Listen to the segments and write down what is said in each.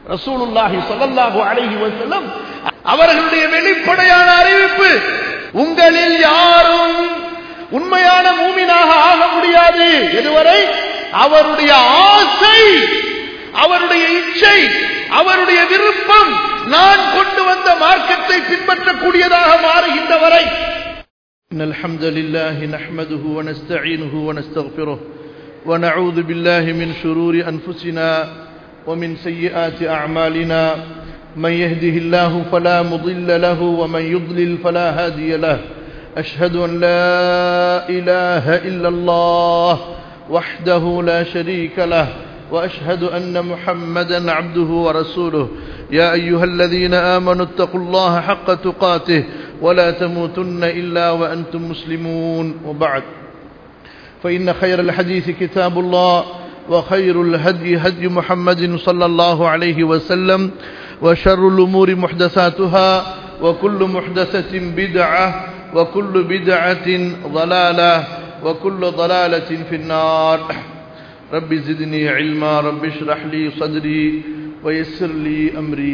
ரசூலுல்லாஹி ஸல்லல்லாஹு அலைஹி வஸல்லம் அவர்களுடைய வெளிப்படையான அறிவிப்பு உங்களில் யாரும் உண்மையான மூமினாக ஆக முடியாது எதுவரை அவருடைய ஆசை அவருடைய இச்சை அவருடைய விருப்பம் நான் கொண்டு வந்த மார்க்கத்தை பின்பற்றக்கூடியதாக மாறுகின்ற வரை إن الحمد لله نحمده ونستعينه ونستغفره ونعوذ بالله من شرور أنفسنا ومن سيئات أعمالنا من يهده الله فلا مضل له ومن يضلل فلا هادي له أشهد أن لا إله إلا الله وحده لا شريك له وأشهد أن محمدا عبده ورسوله يا أيها الذين آمنوا اتقوا الله حق تقاته ولا تموتن إلا وأنتم مسلمون وبعد فإن خير الحديث كتاب الله وخير الهدي هدي محمد صلى الله عليه وسلم وشر الأمور محدثاتها وكل محدثة بدعة وكل بدعة ضلالة وكل ضلالة في النار رب زدني علما رب اشرح لي صدري ويسر لي أمري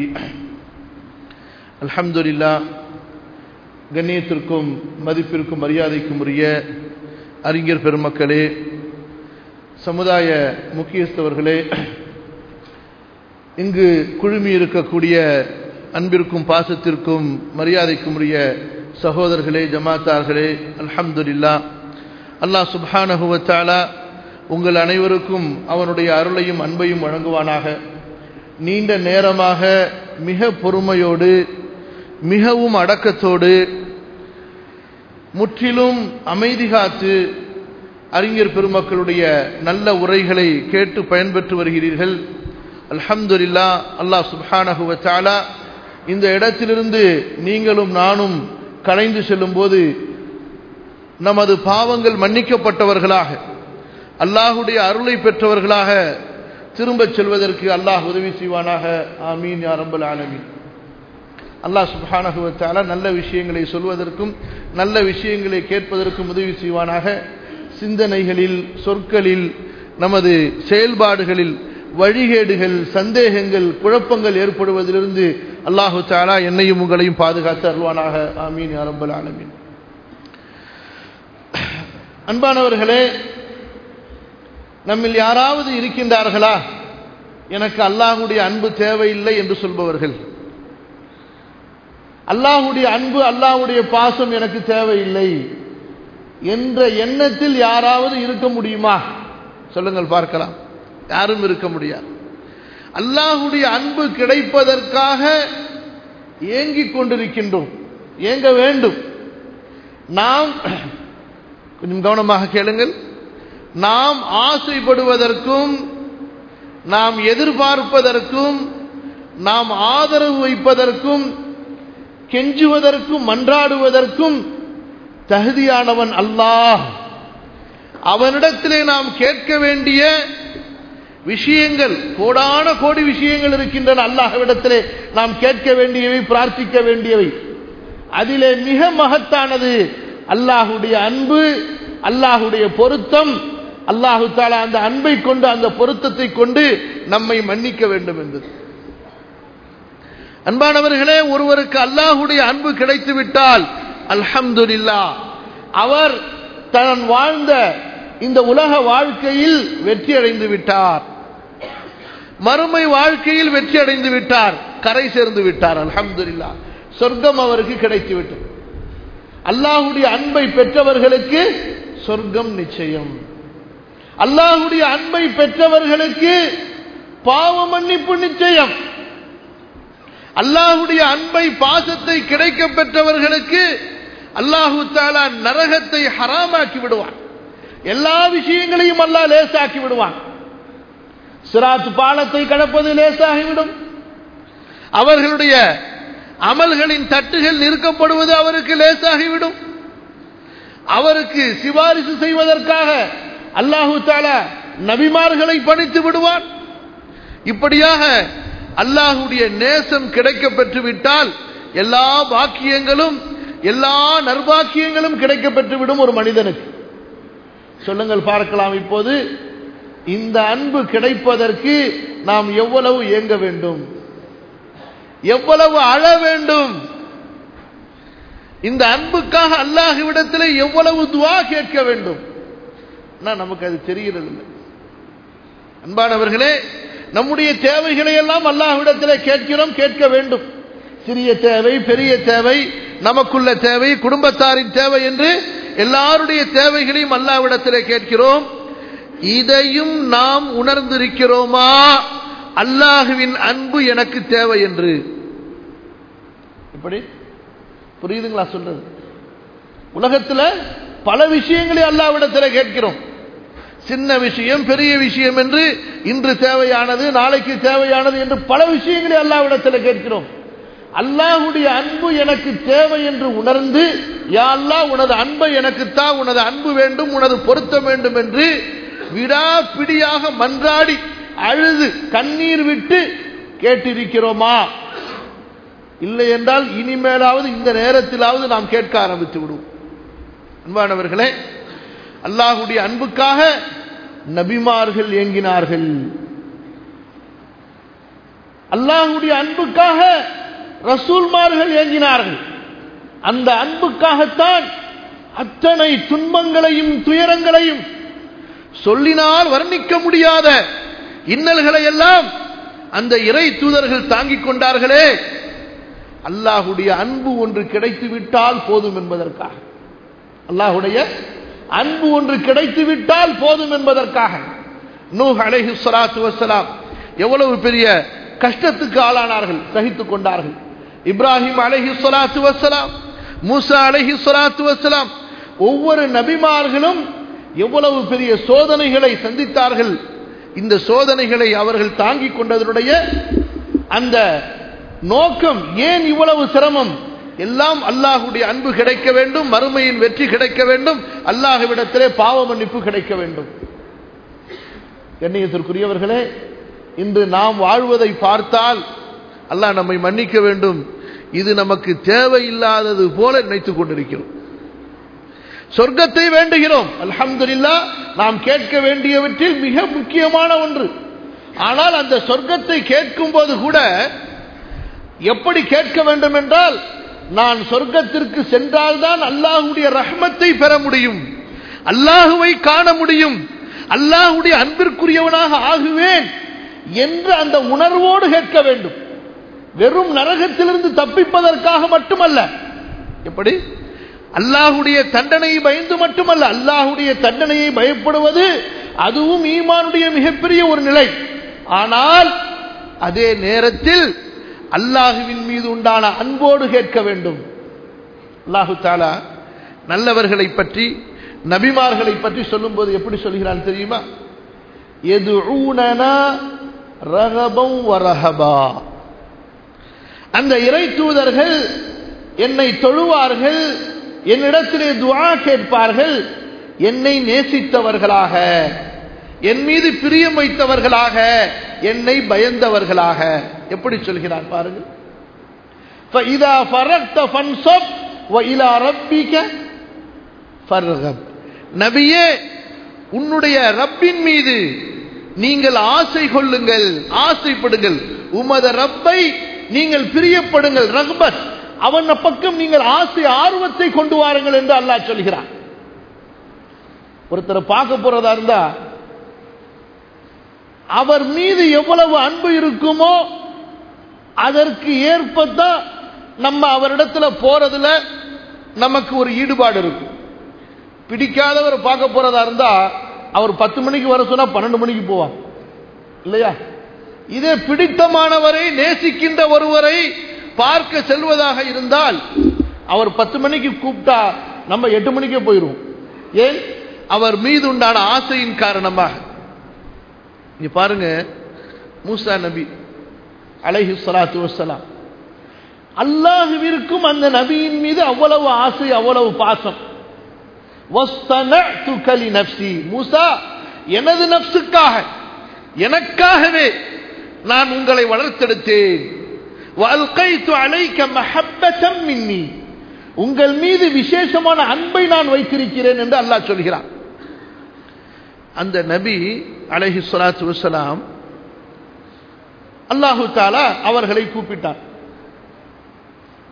الحمد لله கண்ணியத்திற்கும் மதிப்பிற்கும் மரியாதைக்கும் உரிய அறிஞர் பெருமக்களே சமுதாய முக்கியஸ்தவர்களே இங்கு குழுமி இருக்கக்கூடிய அன்பிற்கும் பாசத்திற்கும் மரியாதைக்கும் உரிய சகோதரர்களே ஜமாத்தார்களே அல்ஹம்துலில்லா அல்லாஹ் சுப்ஹானஹுவத்தாலா உங்கள் அனைவருக்கும் அவனுடைய அருளையும் அன்பையும் வழங்குவானாக நீண்ட நேரமாக மிக பொறுமையோடு மிகவும் அடக்கத்தோடு முற்றிலும் அமைதி காத்து அறிஞர் பெருமக்களுடைய நல்ல உரைகளை கேட்டு பயன்பெற்று வருகிறீர்கள் அல்ஹம்துலில்லா அல்லாஹ் சுப்ஹானஹுவத்தாலா இந்த இடத்திலிருந்து நீங்களும் நானும் கலைந்து செல்லும் போது நமது பாவங்கள் மன்னிக்கப்பட்டவர்களாக அல்லாஹுடைய அருளை பெற்றவர்களாக திரும்பச் செல்வதற்கு அல்லாஹ் உதவி செய்வானாக ஆமீன் யா ரப்பல் ஆலமீன் அல்லாஹ் சுப்ஹானஹுவத்தால நல்ல விஷயங்களை சொல்வதற்கும் நல்ல விஷயங்களை கேட்பதற்கும் உதவி செய்வானாக சிந்தனைகளில் சொற்களில் நமது செயல்பாடுகளில் வழிகேடுகள் சந்தேகங்கள் குழப்பங்கள் ஏற்படுவதிலிருந்து அல்லாஹு தாலா என்னையும் உங்களையும் பாதுகாத்து அருள்வானாக ஆமீன் அரம்பல் ஆலமீன் அன்பானவர்களே நம்மில் யாராவது இருக்கின்றார்களா எனக்கு அல்லாஹுடைய அன்பு தேவையில்லை என்று சொல்பவர்கள் அல்லாஹுடைய அன்பு அல்லாஹுடைய பாசம் எனக்கு தேவையில்லை என்ற எண்ணத்தில் யாராவது இருக்க முடியுமா சொல்லுங்கள் பார்க்கலாம் யாரும் இருக்க முடியாது அல்லாஹுடைய அன்பு கிடைப்பதற்காக ஏங்கிக் கொண்டிருக்கின்றோம் ஏங்க வேண்டும் நாம் கொஞ்சம் கவனமாக கேளுங்கள் நாம் ஆசைப்படுவதற்கும் நாம் எதிர்பார்ப்பதற்கும் நாம் ஆதரவு வைப்பதற்கும் கெஞ்சுவதற்கும் மன்றாடுவதற்கும் தகுதியானவன் அல்லாஹ் அவனிடத்திலே நாம் கேட்க வேண்டிய விஷயங்கள் கோடான கோடி விஷயங்கள் இருக்கின்றன அல்லாஹ்விடத்திலே நாம் கேட்க வேண்டியவை பிரார்த்திக்க வேண்டியவை அதிலே மிக மகத்தானது அல்லாஹுடைய அன்பு அல்லாஹுடைய பொருத்தம் அல்லாஹு தாலா அந்த அன்பை கொண்டு அந்த பொருத்தத்தை கொண்டு நம்மை மன்னிக்க வேண்டும் என்பது அன்பானவர்களே ஒருவருக்கு அல்லாஹுடைய அன்பு கிடைத்து விட்டால் அல்ஹம்துலில்லா அவர் தன் வாழ்ந்த இந்த உலக வாழ்க்கையில் வெற்றி அடைந்து விட்டார் மறுமை வாழ்க்கையில் வெற்றி அடைந்து விட்டார் கரை சேர்ந்து விட்டார் அல்ஹம்துலில்லா சொர்க்கம் அவருக்கு கிடைத்து விட்டது அல்லாஹுடைய அன்பை பெற்றவர்களுக்கு சொர்க்கம் நிச்சயம் அல்லாஹுடைய அன்பை பெற்றவர்களுக்கு பாவ மன்னிப்பு நிச்சயம் அல்லாஹுடைய அன்பை பாசத்தை கிடைக்க பெற்றவர்களுக்கு அல்லாஹு தாலா நரகத்தை ஹராமாக்கி விடுவான் எல்லா விஷயங்களையும் அல்லாஹ் லேசாக்கி விடுவான் சிராத் பாலத்தை கடப்பது லேசாகிவிடும் அவர்களுடைய அமல்களின் தட்டுகள் நிற்கப்படுவது அவருக்கு லேசாகிவிடும் அவருக்கு சிபாரிசு செய்வதற்காக அல்லாஹு தாலா நபிமார்களை பணித்து விடுவான் இப்படியாக அல்லாஹுடைய நேசம் கிடைக்க பெற்று விட்டால் எல்லா பாக்கியங்களும் எல்லா நர்பாக்கியங்களும் கிடைக்க பெற்றுவிடும் ஒரு மனிதனுக்கு சொல்லுங்கள் பார்க்கலாம் இப்போது இந்த அன்பு கிடைப்பதற்கு நாம் எவ்வளவு இயங்க வேண்டும் எவ்வளவு அழ வேண்டும் இந்த அன்புக்காக அல்லாஹ்விடத்தில் எவ்வளவு துவா கேட்க வேண்டும் ஆனா நமக்கு அது தெரிகிறது இல்லை அன்பானவர்களே நம்முடைய தேவைகளை எல்லாம் அல்லாஹ்விடத்தில் கேட்கிறோம் கேட்க வேண்டும் சிறிய தேவை பெரிய தேவை நமக்குள்ள தேவை குடும்பத்தாரின் தேவை என்று எல்லாருடைய தேவைகளையும் அல்லாஹ்விடத்தில் கேட்கிறோம் இதையும் நாம் உணர்ந்திருக்கிறோமா அல்லாஹுவின் அன்பு எனக்கு தேவை என்று எப்படி புரியுதுங்களா சொல்றது உலகத்துல பல விஷயங்களை அல்லாவிடத்தில் கேட்கிறோம் சின்ன விஷயம் பெரிய விஷயம் என்று இன்று தேவையானது நாளைக்கு தேவையானது என்று பல விஷயங்களை அல்லாவிடத்தில் கேட்கிறோம் அல்லாஹுடைய அன்பு எனக்கு தேவை என்று உணர்ந்து யா அல்லாஹ் உனது அன்பை எனக்குத்தா உனது அன்பு வேண்டும் உனது பொருத்தம் வேண்டும் என்று விடாப்பிடியாக மன்றாடி அழுது கண்ணீர் விட்டு கேட்டிருக்கிறோமா இல்லை என்றால் இனிமேலாவது இந்த நேரத்திலாவது நாம் கேட்க ஆரம்பித்து விடுவோம் அன்பானவர்களே அல்லாஹுடைய அன்புக்காக நபிமார்கள் ஏங்கினார்கள் அல்லாஹுடைய அன்புக்காக ரசூல்மார்கள் ஏங்கினார்கள் அந்த அன்புக்காகத்தான் அத்தனை துன்பங்களையும் துயரங்களையும் சொல்லினால் வர்ணிக்க முடியாத இன்னல்களை எல்லாம் அந்த இறை தூதர்கள் தாங்கிக் கொண்டார்களே அல்லாஹுடைய அன்பு ஒன்று கிடைத்து விட்டால் போதும் என்பதற்காக அல்லாஹுடைய அன்பு ஒன்று கிடைத்து விட்டால் போதும் என்பதற்காக நூஹ் அலைஹி ஸலாத்து வஸ்ஸலாம் எவ்வளவு பெரிய கஷ்டத்துக்கு ஆளானார்கள் சகித்துக் கொண்டார்கள் இப்ராஹிம் அலைஹி ஸலாத்து வஸ்ஸலாம் மூசா அலைஹி ஸலாத்து வஸ்ஸலாம் ஒவ்வொரு நபிமார்களும் எவ்வளவு பெரிய சோதனைகளை சந்தித்தார்கள் இந்த சோதனைகளை அவர்கள் தாங்கிக் கொண்டதனுடைய அந்த நோக்கம் ஏன் இவ்வளவு சிரமம் எல்லாம் அல்லாஹுடைய அன்பு கிடைக்க வேண்டும் மறுமையின் வெற்றி கிடைக்க வேண்டும் அல்லாஹுவிடத்திலே பாவ மன்னிப்பு கிடைக்க வேண்டும் கண்ணியத்திற்குரியவர்களே இன்று நாம் வாழ்வதை பார்த்தால் அல்லாஹ் நம்மை மன்னிக்க வேண்டும் இது நமக்கு தேவையில்லாதது போல நினைத்துக் கொண்டிருக்கிறோம் சொர்க்கத்தை வேண்டுகிறோம் அல்ஹம்துலில்லா நாம் கேட்க வேண்டியவற்றில் மிக முக்கியமான ஒன்று ஆனால் அந்த சொர்க்கத்தை கேட்கும் போது கூட எப்படி கேட்க வேண்டும் என்றால் நான் சொர்க்கத்திற்கு சென்றால்தான் அல்லாஹுடைய ரஹ்மத்தை பெற முடியும் அல்லாஹுவை காண முடியும் அல்லாஹுடைய அன்பிற்குரியவனாக ஆகுவேன் என்று அந்த உணர்வோடு கேட்க வேண்டும் வெறும் நரகத்திலிருந்து தப்பிப்பதற்காக மட்டுமல்ல எப்படி அல்லாஹுடைய தண்டனையை பயந்து மட்டுமல்ல அல்லாஹுடைய தண்டனையை பயப்படுவது அதுவும் ஈமானுடைய மிகப்பெரிய ஒரு நிலை ஆனால் அதே நேரத்தில் அல்லாஹுவின் மீது உண்டான அன்போடு கேட்க வேண்டும் அல்லாஹு தாலா நல்லவர்களை பற்றி நபிமார்களை பற்றி சொல்லும்போது எப்படி சொல்கிறான் தெரியுமா எது ரகபம் வரஹபா அந்த இறை தூதர்கள் என்னை தொழுவார்கள் என்னிடத்திலே துவா கேட்பார்கள் என்னை நேசித்தவர்களாக என் மீது பிரியம் வைத்தவர்களாக என்னை பயந்தவர்களாக எப்படி சொல்கிறார் பாருங்கள் فَإِذَا فَرَغْتَ فَانْصَبْ وَإِلَى رَبِّكَ فَارْغَبْ நபியே உன்னுடைய ரப்பின் மீது நீங்கள் ஆசை கொள்ளுங்கள் ஆசைப்படுங்கள் உமது ரப்பை நீங்கள் பிரியப்படுங்கள் ரக்பத் அவன் பக்கம் நீங்கள் ஆசை ஆர்வத்தை கொண்டு வாருங்கள் என்று அல்லாஹ் சொல்கிறான் ஒருத்தரை பார்க்க போறதா இருந்தா அவர் மீது எவ்வளவு அன்பு இருக்குமோ அதற்கு ஏற்பத்தான் நம்ம அவரிடத்துல போறதுல நமக்கு ஒரு ஈடுபாடு இருக்கும் பிடிக்காதவர் பார்க்க போறதா இருந்தா அவர் பத்து மணிக்கு வர சொன்னா பன்னெண்டு மணிக்கு போவான் இல்லையா இதே பிடித்தமானவரை நேசிக்கின்ற ஒருவரை பார்க்க செல்வதாக இருந்தால் அவர் பத்து மணிக்கு கூப்பிட்டா நம்ம எட்டு மணிக்கே போயிடுவோம் ஏன் அவர் மீது உண்டான ஆசையின் காரணமாக இங்க பாருங்க மூசா நபி அலைஹி சலாத்து வசலாம் அல்லாஹுவிற்கும் அந்த நபியின் மீது அவ்வளவு ஆசை அவ்வளவு பாசம் நப்சி மூசா எனது நப்சுக்காக எனக்காகவே நான் உங்களை வளர்த்தெடுத்தேன் உங்கள் மீது விசேஷமான அன்பை நான் வைத்திருக்கிறேன் என்று அல்லாஹ் சொல்கிறான் அந்த நபி அலஹி சலாத்து வசலாம் அல்லாஹு தாலா அவர்களை கூப்பிட்டார்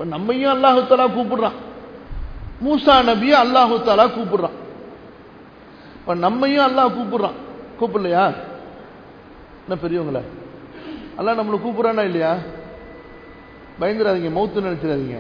இப்ப நம்மையும் அல்லாஹு தாலா கூப்பிடுறான் மூசா நபியை அல்லாஹு தாலா கூப்பிடுறான் இப்ப நம்மையும் அல்லாஹ் கூப்பிடுறான் கூப்பிடலையா என்ன பெரியவங்கள அல்லாஹ் நம்மளை கூப்பிடுறானா இல்லையா பயந்துடாதீங்க மௌத்து நினைச்சிடாதீங்க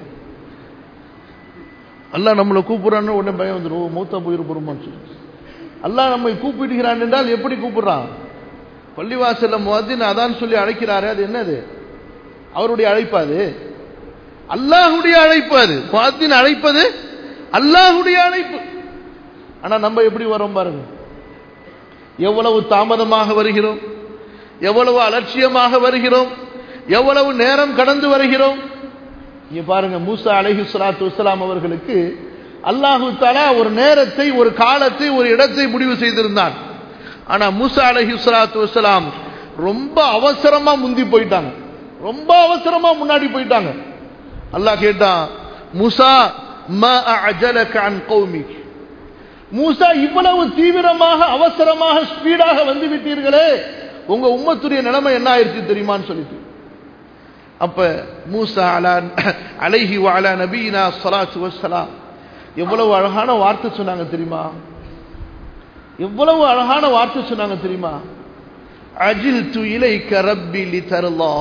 அல்லாஹ் நம்மளை கூப்பிடுறான்னு உடனே பயம் வந்துடும் ஓ மௌத்தா போயிரு போறோமான்னு சொல்லி அல்லாஹ் நம்மை கூப்பிடுகிறான் என்றால் எப்படி கூப்பிடுறான் பள்ளிவாசல்ல முவத்தின் அதான் சொல்லி அழைக்கிறாரு அது என்னது அவருடைய அழைப்பு அது அல்லாஹுடைய அழைப்பு அது முவத்தின் அழைப்பது அல்லாஹுடைய அழைப்பு ஆனா நம்ம எப்படி வரோம் பாருங்க எவ்வளவு தாமதமாக வருகிறோம் எவ்வளவு அலட்சியமாக வருகிறோம் எவ்வளவு நேரம் கடந்து வருகிறோம் இங்க பாருங்க மூசா அலஹி சலாத்து வசலாம் அவர்களுக்கு அல்லாஹு தாலா ஒரு நேரத்தை ஒரு காலத்தை ஒரு இடத்தை முடிவு செய்திருந்தான் ஆனா மூசா அலஹி சலாத்து வசலாம் ரொம்ப அவசரமா முந்தி போயிட்டாங்க ரொம்ப அவசரமா முன்னாடி போயிட்டாங்க அல்லாஹ் கேட்டான் மூசா மா அஜலக அன் கௌமிக் மூசா இவ்வளவு தீவிரமாக அவசரமாக ஸ்பீடாக வந்து விட்டீர்களே உங்க உம்மத்துடைய நிலைமை என்ன ஆயிருச்சு தெரியுமான்னு சொல்லிட்டு அப்ப மூசா அலா அலைஹி வாலா நபீனா சலாத்து வசலாம் எவ்வளவு அழகான வார்த்தை சொன்னாங்க தெரியுமா எவ்வளவு அழகான வார்த்தை சொன்னாங்க தெரியுமா அஜில் து இலை கரப்பி லி தருலா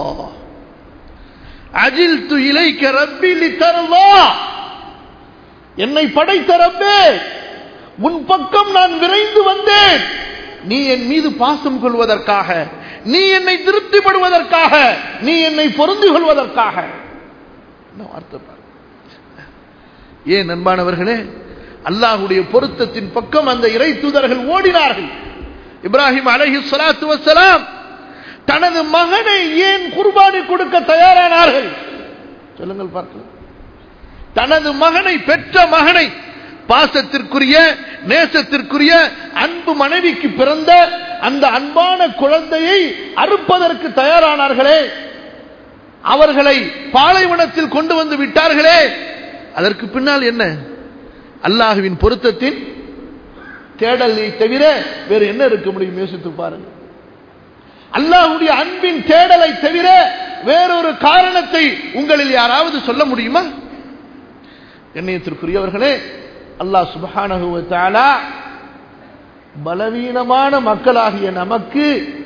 அஜில் து இலை கரப்பி லி தருலா என்னை படைத்த ரப்பே உன் பக்கம் நான் விரைந்து வந்தேன் நீ என் மீது பாசம் கொள்வதற்காக நீ என்னை திருப்திப்படுவதற்காக நீ என்னை பொருந்து கொள்வதற்காக என்ன வார்த்தை பாரு. ஏன் நண்பானவர்களே அல்லாஹுடைய பொருத்தத்தின் பக்கம் அந்த இறை தூதர்கள் ஓடினார்கள் இப்ராஹிம் அலஹி சலாத்து வசலாம் தனது மகனை ஏன் குர்பானி கொடுக்க தயாரானார்கள் சொல்லுங்கள் பார்க்கலாம் தனது மகனை பெற்ற மகனை பாசத்திற்குரிய நேசத்திற்குரிய அன்பு மனைவிக்கு பிறந்த அந்த அன்பான குழந்தையை அறுப்பதற்கு தயாரானார்களே அவர்களை பாலைவனத்தில் கொண்டு வந்து விட்டார்களே அதற்கு பின்னால் என்ன அல்லாஹுவின் பொருத்தத்தின் தேடலை தவிர வேறு என்ன இருக்க முடியும் யோசித்து பாருங்க அல்லாஹுடைய அன்பின் தேடலை தவிர வேறொரு காரணத்தை உங்களில் யாராவது சொல்ல முடியுமா எண்ணயத்திற்குரியவர்களே அல்லாஹ் சுபஹானஹு வ தஆலா பலவீனமான மக்களாகிய நமக்கு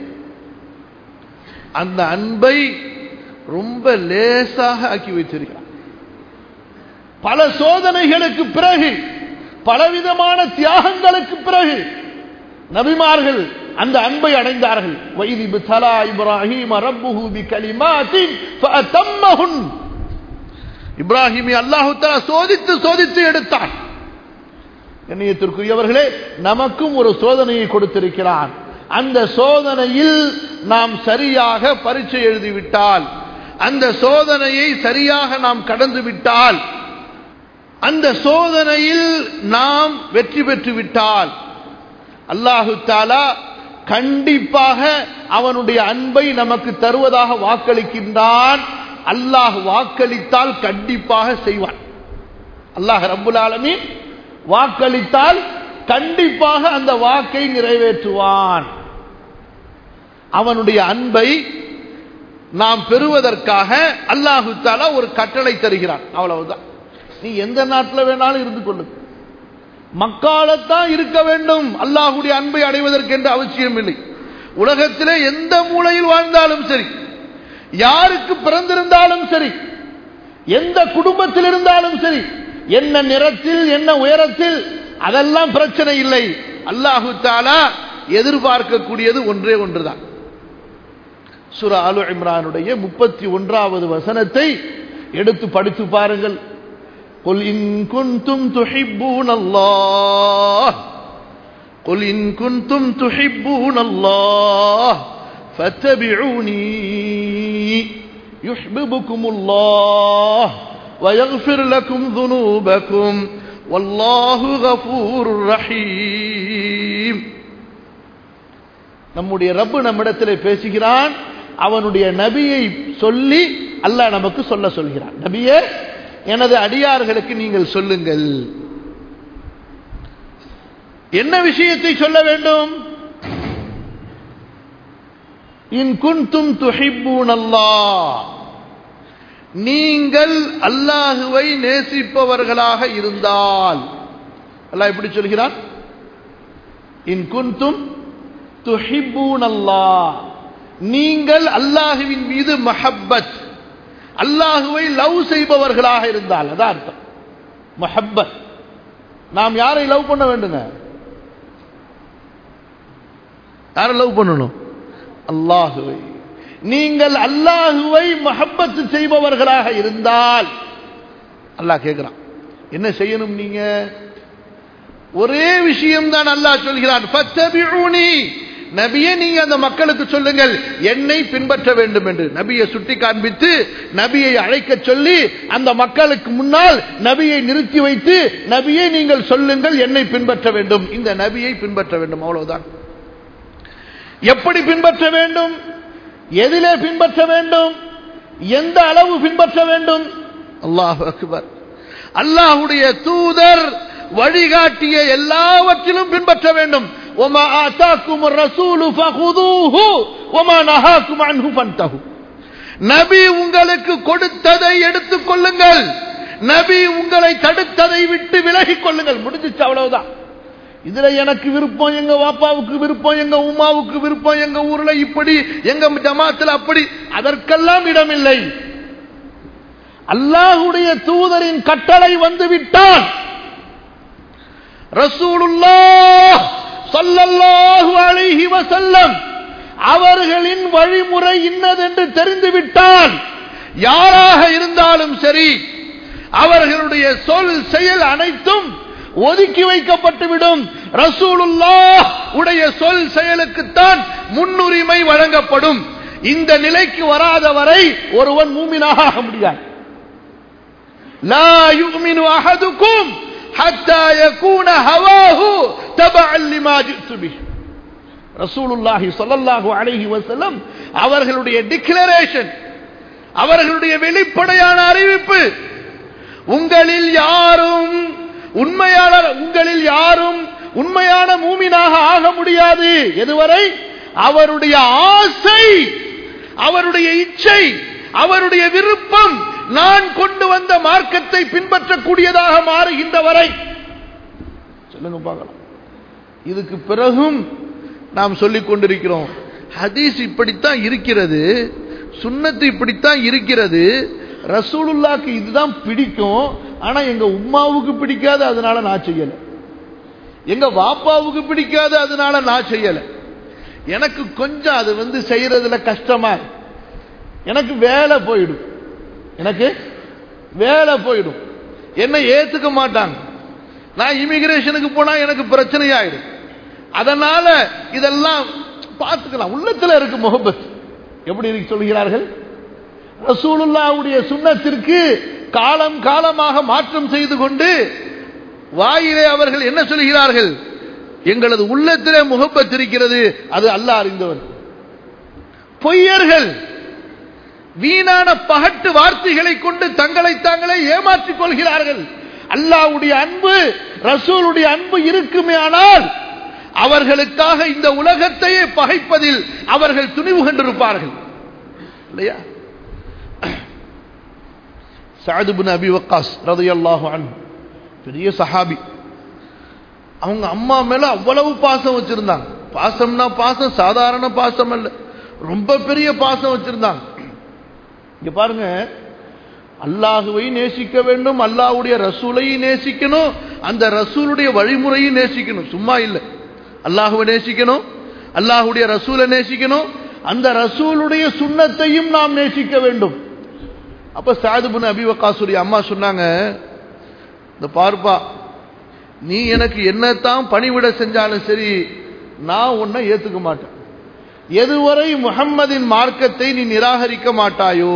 அந்த அன்பை ரொம்ப லேசாக ஆக்கி வைத்திருக்கிறார் பல சோதனைகளுக்கு பிறகு பலவிதமான தியாகங்களுக்கு பிறகு நபிமார்கள் அந்த அன்பை அடைந்தார்கள் வைதி பித்தலா இப்ராஹிம் ரப்புஹு பி கலிமாத்தின் ஃபஅத்தம்மஹுன் இப்ராஹிமி அல்லாஹு தஆலா சோதித்து சோதித்து எடுத்தான் கண்ணியத்திற்குரியவர்களே நமக்கும் ஒரு சோதனையை கொடுத்திருக்கிறான் அந்த சோதனையில் நாம் சரியாக பரீட்சை எழுதிவிட்டால் அந்த சோதனையை சரியாக நாம் கடந்து விட்டால் அந்த சோதனையில் நாம் வெற்றி பெற்று விட்டால் அல்லாஹு தாலா கண்டிப்பாக அவனுடைய அன்பை நமக்கு தருவதாக வாக்களிக்கின்றான் அல்லாஹ் வாக்களித்தால் கண்டிப்பாக செய்வான் அல்லாஹ் ரப்புல் ஆலமீன் வாக்களித்தால் கண்டிப்பாக அந்த வாக்கை நிறைவேற்றுவான் அவனுடைய அன்பை நாம் பெறுவதற்காக அல்லாஹு தாலா ஒரு கட்டளை தருகிறான் அவ்வளவுதான் நீ எந்த நாட்டில் வேணாலும் இருந்து கொள்ளு மக்காலத்தான் இருக்க வேண்டும் அல்லாஹுடைய அன்பை அடைவதற்கு என்று அவசியம் இல்லை உலகத்திலே எந்த மூலையில் வாழ்ந்தாலும் சரி யாருக்கு பிறந்திருந்தாலும் சரி எந்த குடும்பத்தில் இருந்தாலும் சரி என்ன நிறத்தில் என்ன உயரத்தில் அதெல்லாம் பிரச்சனை இல்லை அல்லாஹு தாலா எதிர்பார்க்கக்கூடியது ஒன்றே ஒன்றுதான் சுர அலு இம்ரானுடைய முப்பத்தி ஒன்றாவது வசனத்தை எடுத்து படித்து பாருங்கள் قل إن كنتم تحبون الله قل إن كنتم تحبون الله فاتبعوني يحببكم الله ويغفر لكم ذنوبكم والله غفور رحيم நம்முடைய ரப்பு நம்மிடத்தில் பேசுகிறான் அவனுடைய நபியை சொல்லி அல்லாஹ் நமக்கு சொல்ல சொல்கிறான் நபியே எனது அடியார்களுக்கு நீங்கள் சொல்லுங்கள் என்ன விஷயத்தை சொல்ல வேண்டும் இன் குன்தும் துஹிப்பூன் அல்லாஹ் நீங்கள் அல்லாஹுவை நேசிப்பவர்களாக இருந்தால் அல்லாஹ் எப்படி சொல்கிறான் இன் குன்தும் துஹிப்பூன் அல்லாஹ் நீங்கள் அல்லாஹுவின் மீது மஹப்பத் அல்லாஹுவை லவ் செய்பவர்களாக இருந்தால் அதான் அர்த்தம் மஹப்பத் நாம் யாரை லவ் பண்ண வேண்டுங்க யாரை லவ் பண்ணணும் அல்லாஹுவை நீங்கள் அல்லாஹுவை மஹப்பத்து செய்பவர்களாக இருந்தால் அல்லாஹ் கேட்கிறான் என்ன செய்யணும் நீங்க ஒரே விஷயம் தான் அல்லாஹ் சொல்கிறான் ஃபத்தபிஊனி நபியே நீங்க அந்த மக்களுக்கு சொல்லுங்கள் என்னை பின்பற்ற வேண்டும் என்று நபியை சுட்டி காண்பித்து நபியை அழைக்க சொல்லி அந்த மக்களுக்கு முன்னால் நபியை நிறுத்தி வைத்து நபியை நீங்கள் சொல்லுங்கள் என்னை பின்பற்ற வேண்டும் இந்த நபியை பின்பற்ற வேண்டும் அவ்வளவுதான் எப்படி பின்பற்ற வேண்டும் எதிலே பின்பற்ற வேண்டும் எந்த அளவு பின்பற்ற வேண்டும் அல்லாஹ் அக்பர் அல்லாஹுடைய தூதர் வழிகாட்டிய எல்லாவற்றிலும் பின்பற்ற வேண்டும் وما آتاكم الرسول فخذوه وما نهاكم عنه فانتهوا நபி உங்களுக்கு கொடுத்ததை எடுத்துக் கொள்ளுங்கள் நபி உங்களை தடுத்ததை விட்டு விலகிக் கொள்ளுங்கள் முடிஞ்சிச்சு அவ்வளவுதான் இதுல எனக்கு விருப்பம் எங்க வாப்பாவுக்கு விருப்பம் எங்க உமாவுக்கு விருப்பம் எங்க ஊர்ல இப்படி எங்க ஜமாத்துல அப்படி அதற்கெல்லாம் இடமில்லை அல்லாஹுடைய தூதரின் கட்டளை வந்து விட்டால் ரசூலுல்லாஹ் ஸல்லல்லாஹு அலைஹி வஸல்லம் அவர்களின் வழிமுறை இன்னதென்று தெரிந்துவிட்டால் யாராக இருந்தாலும் சரி அவர்களுடைய சொல் செயல் அனைத்தும் ஒதுக்கி வைக்கப்பட்டுவிடும் ரசூலுல்லாஹ் உடைய சொல் செயலுக்குத்தான் முன்னுரிமை வழங்கப்படும் இந்த நிலைக்கு வராத வரை ஒருவன் மூமினாக ஆக முடியாது லா யுமினு அஹதுக்கும் ஹத்தா யகூன ஹவாஹு தபஅன் லிமா ஜித்து பிஹி ரசூலுல்லாஹி ஸல்லல்லாஹு அலைஹி வஸல்லம் அவர்களுடைய டிக்ளரேஷன் அவர்களுடைய வெளிப்படையான அறிவிப்பு உங்களில் யாரும் உண்மையாளர் உங்களில் யாரும் உண்மையான மூமினாக ஆக முடியாது எதுவரை அவருடைய ஆசை அவருடைய இச்சை அவருடைய விருப்பம் நான் கொண்டு வந்த மார்க்கத்தை பின்பற்றக்கூடியதாக மாறுகின்ற வரை சொல்லுங்க பார்க்கலாம் இதுக்கு பிறகும் நாம் சொல்லிக் கொண்டிருக்கிறோம் ஹதீஸ் இப்படித்தான் இருக்கிறது சுன்னத்து இப்படித்தான் இருக்கிறது ரசூலுல்லாக்கு இதுதான் பிடிக்கும் ஆனா எங்க உம்மாவுக்கு பிடிக்காது அதனால நான் செய்யல எங்க வாப்பாவுக்கு பிடிக்காது அதனால நான் செய்யல எனக்கு கொஞ்சம் அது வந்து செய்யறதுல கஷ்டமா இருக்கு. எனக்கு வேலை போயிடும் எனக்கு வேலை போயிடும் என்ன ஏத்துக்க மாட்டாங்க நான் இமிகிரேஷனுக்கு போனா எனக்கு பிரச்சனை ஆயிடும் அதனால இதெல்லாம் பார்த்துக்கலாம் உள்ளத்துல இருக்கு முகபத் எப்படி இருக்கு சொல்கிறார்கள் ரசூலுல்லாவுடைய சுண்ணத்திற்கு காலம் காலமாக மாற்றம் செய்து கொண்டு வாயிலே அவர்கள் என்ன சொல்கிறார்கள் எங்களது உள்ளத்திலே முகப்பத் இருக்கிறது அது அல்லாஹ் அறிந்தவன் பொய்யர்கள் வீணான பகட்டு வார்த்தைகளை கொண்டு தங்களை தாங்களே ஏமாற்றிக் கொள்கிறார்கள் அல்லாவுடைய அன்பு ரசூலுடைய அன்பு இருக்குமே ஆனால் அவர்களுக்காக இந்த உலகத்தையே பகைப்பதில் அவர்கள் துணிவு கொண்டிருப்பார்கள் இல்லையா சாதுபின் அபி வக்காஸ் ரதையல்லாஹு அன் பெரிய சஹாபி அவங்க அம்மா மேல அவ்வளவு பாசம் வச்சிருந்தாங்க பாசம்னா பாசம் சாதாரண பாசம் அல்ல ரொம்ப பெரிய பாசம் வச்சிருந்தாங்க இங்க பாருங்க அல்லாஹுவை நேசிக்க வேண்டும் அல்லாஹ்வுடைய ரசூலையும் நேசிக்கணும் அந்த ரசூலுடைய வழிமுறையும் நேசிக்கணும் சும்மா இல்லை அல்லாஹுவை நேசிக்கணும் அல்லாஹுடைய ரசூலை நேசிக்கணும் அந்த ரசூலுடைய சுண்ணத்தையும் நாம் நேசிக்க வேண்டும் அப்ப சாதுபுன் அபிவகாசுடைய அம்மா சொன்னாங்க இந்த பார்ப்பா நீ எனக்கு என்னத்தான் பணிவிட செஞ்சாலும் சரி நான் உன்னை ஏத்துக்க மாட்டேன் எதுவரை முகம்மதின் மார்க்கத்தை நீ நிராகரிக்க மாட்டாயோ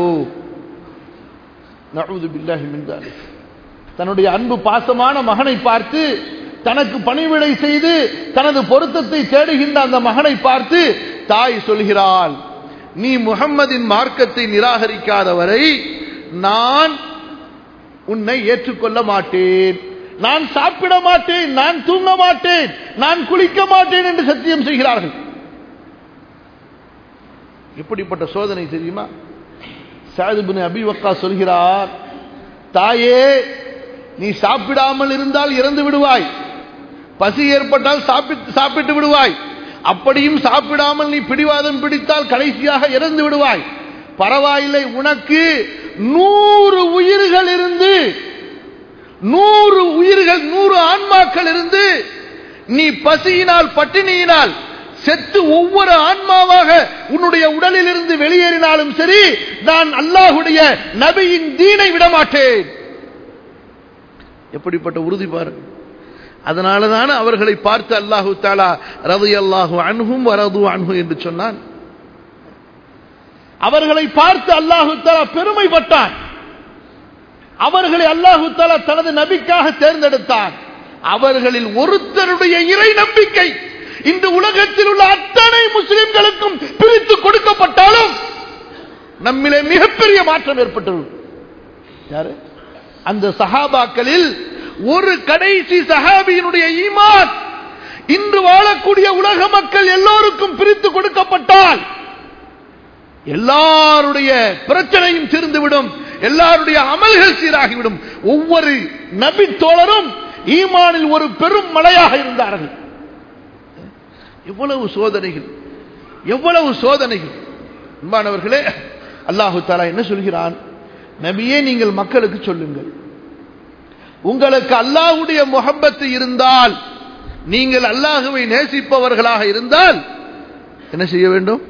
நழுது பில்லாஹி மின்தாலி தன்னுடைய அன்பு பாசமான மகனை பார்த்து தனக்கு பணிவிடை செய்து தனது பொருத்தத்தை தேடுகின்ற அந்த மகனை பார்த்து தாய் சொல்கிறாள் நீ முகம்மதின் மார்க்கத்தை நிராகரிக்காதவரை நான் உன்னை ஏற்றுக்கொள்ள மாட்டேன் நான் சாப்பிட மாட்டேன் நான் தூங்க மாட்டேன் நான் குளிக்க மாட்டேன் என்று சத்தியம் செய்கிறார்கள் எப்படிப்பட்ட சோதனை தெரியுமா சாதிபின் அபி வக்கா சொல்கிறார் தாயே நீ சாப்பிடாமல் இருந்தால் இறந்து விடுவாய் பசி ஏற்பட்டால் சாப்பிட்டு சாப்பிட்டு விடுவாய் அப்படியும் சாப்பிடாமல் நீ பிடிவாதம் பிடித்தால் கடைசியாக இறந்து விடுவாய் பரவாயில்லை உனக்கு நூறு உயிர்கள் இருந்து நூறு உயிர்கள் நூறு ஆன்மாக்கள் இருந்து நீ பசியினால் பட்டினியினால் செத்து ஒவ்வொரு ஆன்மாவாக உன்னுடைய உடலில் இருந்து வெளியேறினாலும் சரி நான் அல்லாஹுடைய நபியின் தீனை விடமாட்டேன் எப்படிப்பட்ட உறுதி பாருங்க அதனாலதான் அவர்களை பார்த்து அல்லாஹு தாலா ரவி அல்லாஹு அன்ஹும் வரது அன்ஹு என்று சொன்னான் அவர்களை பார்த்து அல்லாஹு தாலா பெருமைப்பட்டான் அவர்களை அல்லாஹு தாலா தனது நபிக்காக தேர்ந்தெடுத்தான் அவர்களில் ஒருத்தருடைய இறை நம்பிக்கை இந்த உலகத்தில் உள்ள அத்தனை முஸ்லிம்களுக்கும் பிரித்து கொடுக்கப்பட்டாலும் நம்மிலே மிகப்பெரிய மாற்றம் ஏற்பட்டது யாரு அந்த சஹாபாக்களில் ஒரு கடைசி சஹாபியினுடைய ஈமான் இன்று வாழக்கூடிய உலக மக்கள் எல்லோருக்கும் பிரித்து கொடுக்கப்பட்டால் எல்லாருடைய பிரச்சனையும் தீர்ந்துவிடும் எல்லாருடைய அமல்கள் சீராகிவிடும் ஒவ்வொரு நபி தோழரும் ஈமானில் ஒரு பெரும் மலையாக இருந்தார்கள் எவ்வளவு சோதனைகள் எவ்வளவு சோதனைகள் அன்பானவர்களே அல்லாஹு தாலா என்ன சொல்கிறான் நபியே நீங்கள் மக்களுக்கு சொல்லுங்கள் உங்களுக்கு அல்லாஹுடைய முகப்பத்து இருந்தால் நீங்கள் அல்லாஹுவை நேசிப்பவர்களாக இருந்தால் என்ன செய்ய வேண்டும்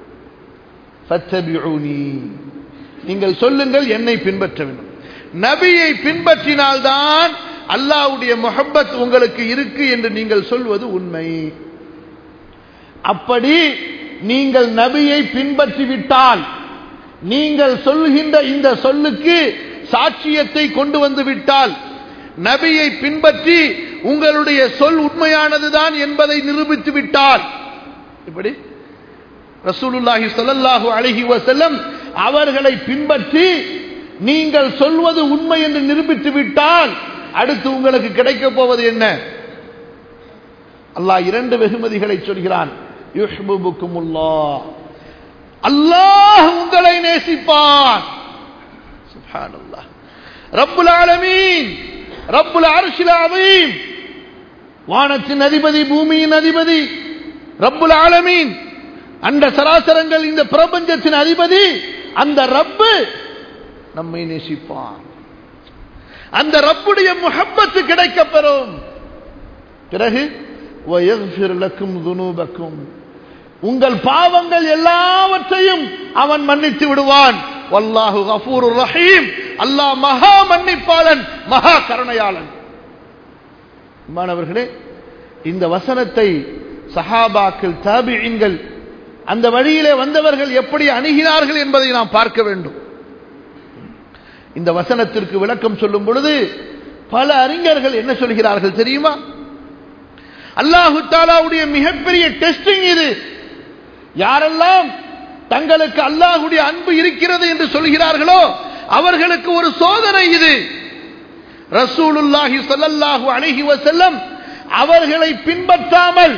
நீங்கள் சொல்லுங்கள் என்னை பின்பற்ற வேண்டும் நபியை பின்பற்றினால்தான் அல்லாஹுடைய முகப்பத் உங்களுக்கு இருக்கு என்று நீங்கள் சொல்வது உண்மை அப்படி நீங்கள் நபியை பின்பற்றிவிட்டால் நீங்கள் சொல்கின்ற இந்த சொல்லுக்கு சாட்சியத்தை கொண்டு வந்து விட்டால் நபியை பின்பற்றி உங்களுடைய சொல் உண்மையானதுதான் என்பதை நிரூபித்து விட்டால் இப்படி ரசூலுல்லாஹி சொல்லல்லாஹு அழகி வசல்லம் அவர்களை பின்பற்றி நீங்கள் சொல்வது உண்மை என்று நிரூபித்து விட்டால் அடுத்து உங்களுக்கு கிடைக்கப் போவது என்ன அல்லாஹ் இரண்டு வெகுமதிகளை சொல்கிறான் அல்லாஹ் உங்களை நேசிப்பான் ரப்புல் ஆலமீன் ரப்புல் அர்ஷில் அவீம் வானத்தின் அதிபதி பூமியின் அதிபதி ரப்புல் ஆலமீன் அந்த சராசரங்கள் இந்த பிரபஞ்சத்தின் அதிபதி அந்த ரப்பு நம்மை நேசிப்பான் அந்த ரப்புடைய முகப்பத்து கிடைக்கப் பெறும் பிறகு துனூபக்கும் உங்கள் பாவங்கள் எல்லாவற்றையும் அவன் மன்னித்து விடுவான் வல்லாஹு கஃபூர் ரஹீம் அல்லாஹ் மகா மன்னிப்பாளன் மகா கருணையாளன் மாணவர்களே இந்த வசனத்தை சஹாபாக்கள் தாபியின்கள் அந்த வழியிலே வந்தவர்கள் எப்படி அணுகினார்கள் என்பதை நாம் பார்க்க வேண்டும் இந்த வசனத்திற்கு விளக்கம் சொல்லும் பொழுது பல அறிஞர்கள் என்ன சொல்கிறார்கள் தெரியுமா அல்லாஹு தாலாவுடைய மிகப்பெரிய டெஸ்டிங் இது யாரெல்லாம் தங்களுக்கு அல்லாஹுடைய அன்பு இருக்கிறது என்று சொல்கிறார்களோ அவர்களுக்கு ஒரு சோதனை இது ரசூலுல்லாஹி சொல்லல்லாஹு அழகி வசல்லம் அவர்களை பின்பற்றாமல்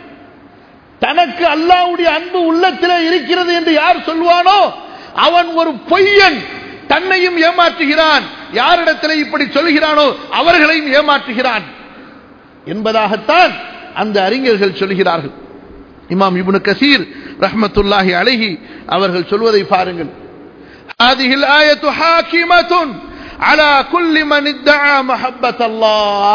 தனக்கு அல்லாஹுடைய அன்பு உள்ளத்திலே இருக்கிறது என்று யார் சொல்வானோ அவன் ஒரு பொய்யன் தன்னையும் ஏமாற்றுகிறான் யாரிடத்தில் இப்படி சொல்கிறானோ அவர்களையும் ஏமாற்றுகிறான் என்பதாகத்தான் அந்த அறிஞர்கள் சொல்கிறார்கள் இமாம் இப்னு கசீர் ரஹ்மத்துல்லாஹி அலைஹி அவர்கள் சொல்வதை பாருங்கள் هذه الآية حاكمة على كل من ادعى محبة الله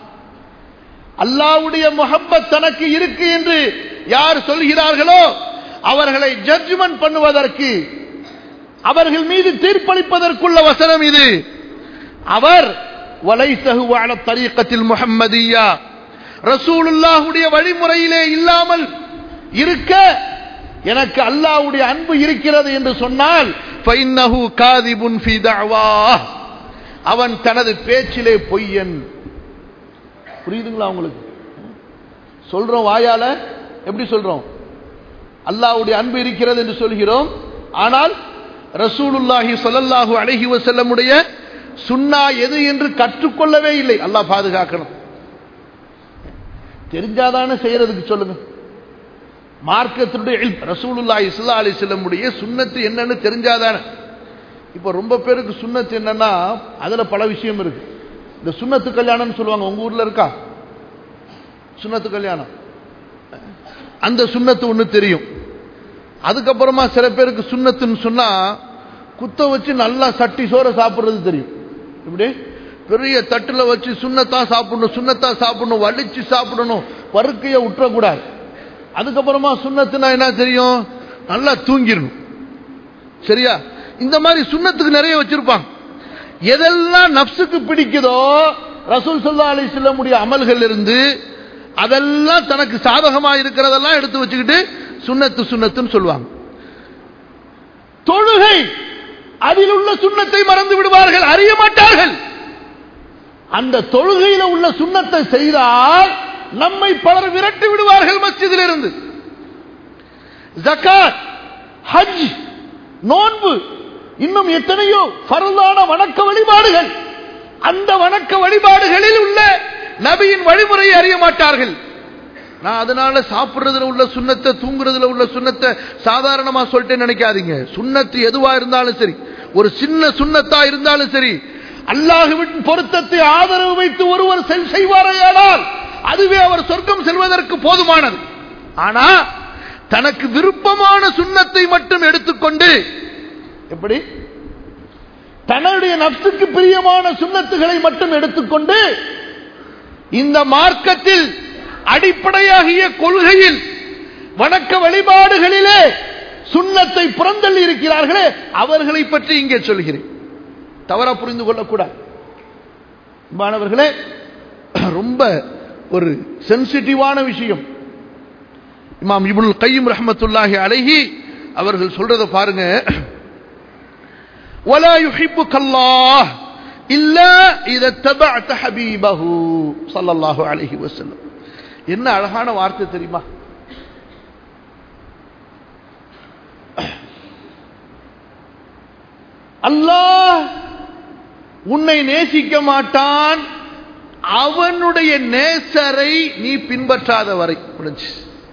அல்லாவுடைய முகப்பத் தனக்கு இருக்கு என்று யார் சொல்கிறார்களோ அவர்களை ஜட்ஜ்மெண்ட் பண்ணுவதற்கு அவர்கள் மீது தீர்ப்பளிப்பதற்குள்ள வசனம் இது அவர் வலைசகு வாழ தரீக்கத்தில் முகம்மதியா ரசூலுல்லாஹுடைய வழிமுறையிலே இல்லாமல் இருக்க எனக்கு அல்லாஹ்வுடைய அன்பு இருக்கிறது என்று சொன்னால் ஃபைன்னஹு காதிபுன் ஃபீ தஅவாஹ் அவன் தனது பேச்சிலே பொய்யன் புரியுதுங்களா உங்களுக்கு சொல்றோம் வாயால எப்படி சொல்றோம் அல்லாஹ்வுடைய அன்பு இருக்கிறது என்று சொல்கிறோம் ஆனால் ரசூலுல்லாஹி ஸல்லல்லாஹு அலைஹி வஸல்லமுடைய சுன்னா எது என்று கற்றுக்கொள்ளவே இல்லை அல்லாஹ் பாதுகாக்கணும் தெரிஞ்சாதானே செய்யறதுக்கு சொல்லுங்க மார்க்கத்தினுடைய ரசூலுல்லாஹி ஸல்லல்லாஹு அலைஹி வஸல்லமுடைய சுன்னத்து என்னன்னு தெரிஞ்சாதானே இப்போ ரொம்ப பேருக்கு சுண்ணத்து என்னன்னா அதுல பல விஷயம் இருக்கு இந்த சுண்ணத்து கல்யாணம்னு சொல்லுவாங்க உங்க ஊர்ல இருக்கா சுண்ணத்து கல்யாணம் அந்த சுண்ணத்து ஒண்ணு தெரியும் அதுக்கப்புறமா சில பேருக்கு சுண்ணத்துன்னு சொன்னா குத்த வச்சு நல்லா சட்டி சோற சாப்பிடுறது தெரியும் இப்படி பெரிய தட்டுல வச்சு சுண்ணத்தா சாப்பிடணும் சுண்ணத்தா சாப்பிடணும் வலிச்சு சாப்பிடணும் பருக்கைய விட்டுறக்கூடாது அதுக்கப்புறமா சுண்ணத்துனா என்ன தெரியும் நல்லா தூங்கிடணும் சரியா இந்த மாதிரி சுண்ணத்துக்கு நிறைய வச்சிருப்பாங்க எதெல்லாம் நப்சுக்கு பிடிக்குதோ ரசூல் சல்லா அலி செல்லமுடைய அமல்கள் இருந்து அதெல்லாம் தனக்கு சாதகமா இருக்கிறதெல்லாம் எடுத்து வச்சுக்கிட்டு சுண்ணத்து சுண்ணத்துன்னு சொல்லுவாங்க தொழுகை அதில் உள்ள சுண்ணத்தை மறந்து விடுவார்கள் அறிய மாட்டார்கள் அந்த தொழுகையில உள்ள சுண்ணத்தை செய்தால் நம்மை பலர் விரட்டி விடுவார்கள் மஸ்ஜிதில் இருந்து ஜக்காத் ஹஜ் நோன்பு இன்னும் எத்தனையோ பரவான வணக்க வழிபாடுகள் அந்த வணக்க வழிபாடுகளில் உள்ள நபியின் வழிமுறையை அறிய மாட்டார்கள் நான் அதனால சாப்பிடுறதுல உள்ள சுண்ணத்தை தூங்குறதுல உள்ள சுண்ணத்தை சாதாரணமா சொல்லிட்டு நினைக்காதீங்க சுண்ணத்து எதுவா இருந்தாலும் சரி ஒரு சின்ன சுண்ணத்தா இருந்தாலும் சரி அல்லாஹுவின் பொருத்தத்தை ஆதரவு வைத்து ஒருவர் செல் செய்வாரையானால் அதுவே அவர் சொர்க்கம் செல்வதற்கு போதுமானது ஆனா தனக்கு விருப்பமான சுண்ணத்தை மட்டும் எடுத்துக்கொண்டு எப்படி தன்னுடைய நப்சுக்கு பிரியமான சுண்ணத்துகளை மட்டும் எடுத்துக்கொண்டு இந்த மார்க்கத்தில் அடிப்படையாகிய கொள்கையில் வணக்க வழிபாடுகளிலே சுண்ணத்தை புறந்தள்ளி இருக்கிறார்களே அவர்களை பற்றி இங்கே சொல்கிறேன் தவறா புரிந்து கொள்ளக்கூடாது மாணவர்களே ரொம்ப ஒரு சென்சிட்டிவான விஷயம் இமாம் இபுல் கையும் ரஹமத்துல்லாஹி அழகி அவர்கள் சொல்றத பாருங்க ولا يحبك الله إلا إذا اتبعت حبيبه صلى الله عليه وسلم என்ன அழகான வார்த்தை தெரியுமா அல்லாஹ் உன்னை நேசிக்க மாட்டான் அவனுடைய நேசரை நீ பின்பற்றாத வரை முடிஞ்சு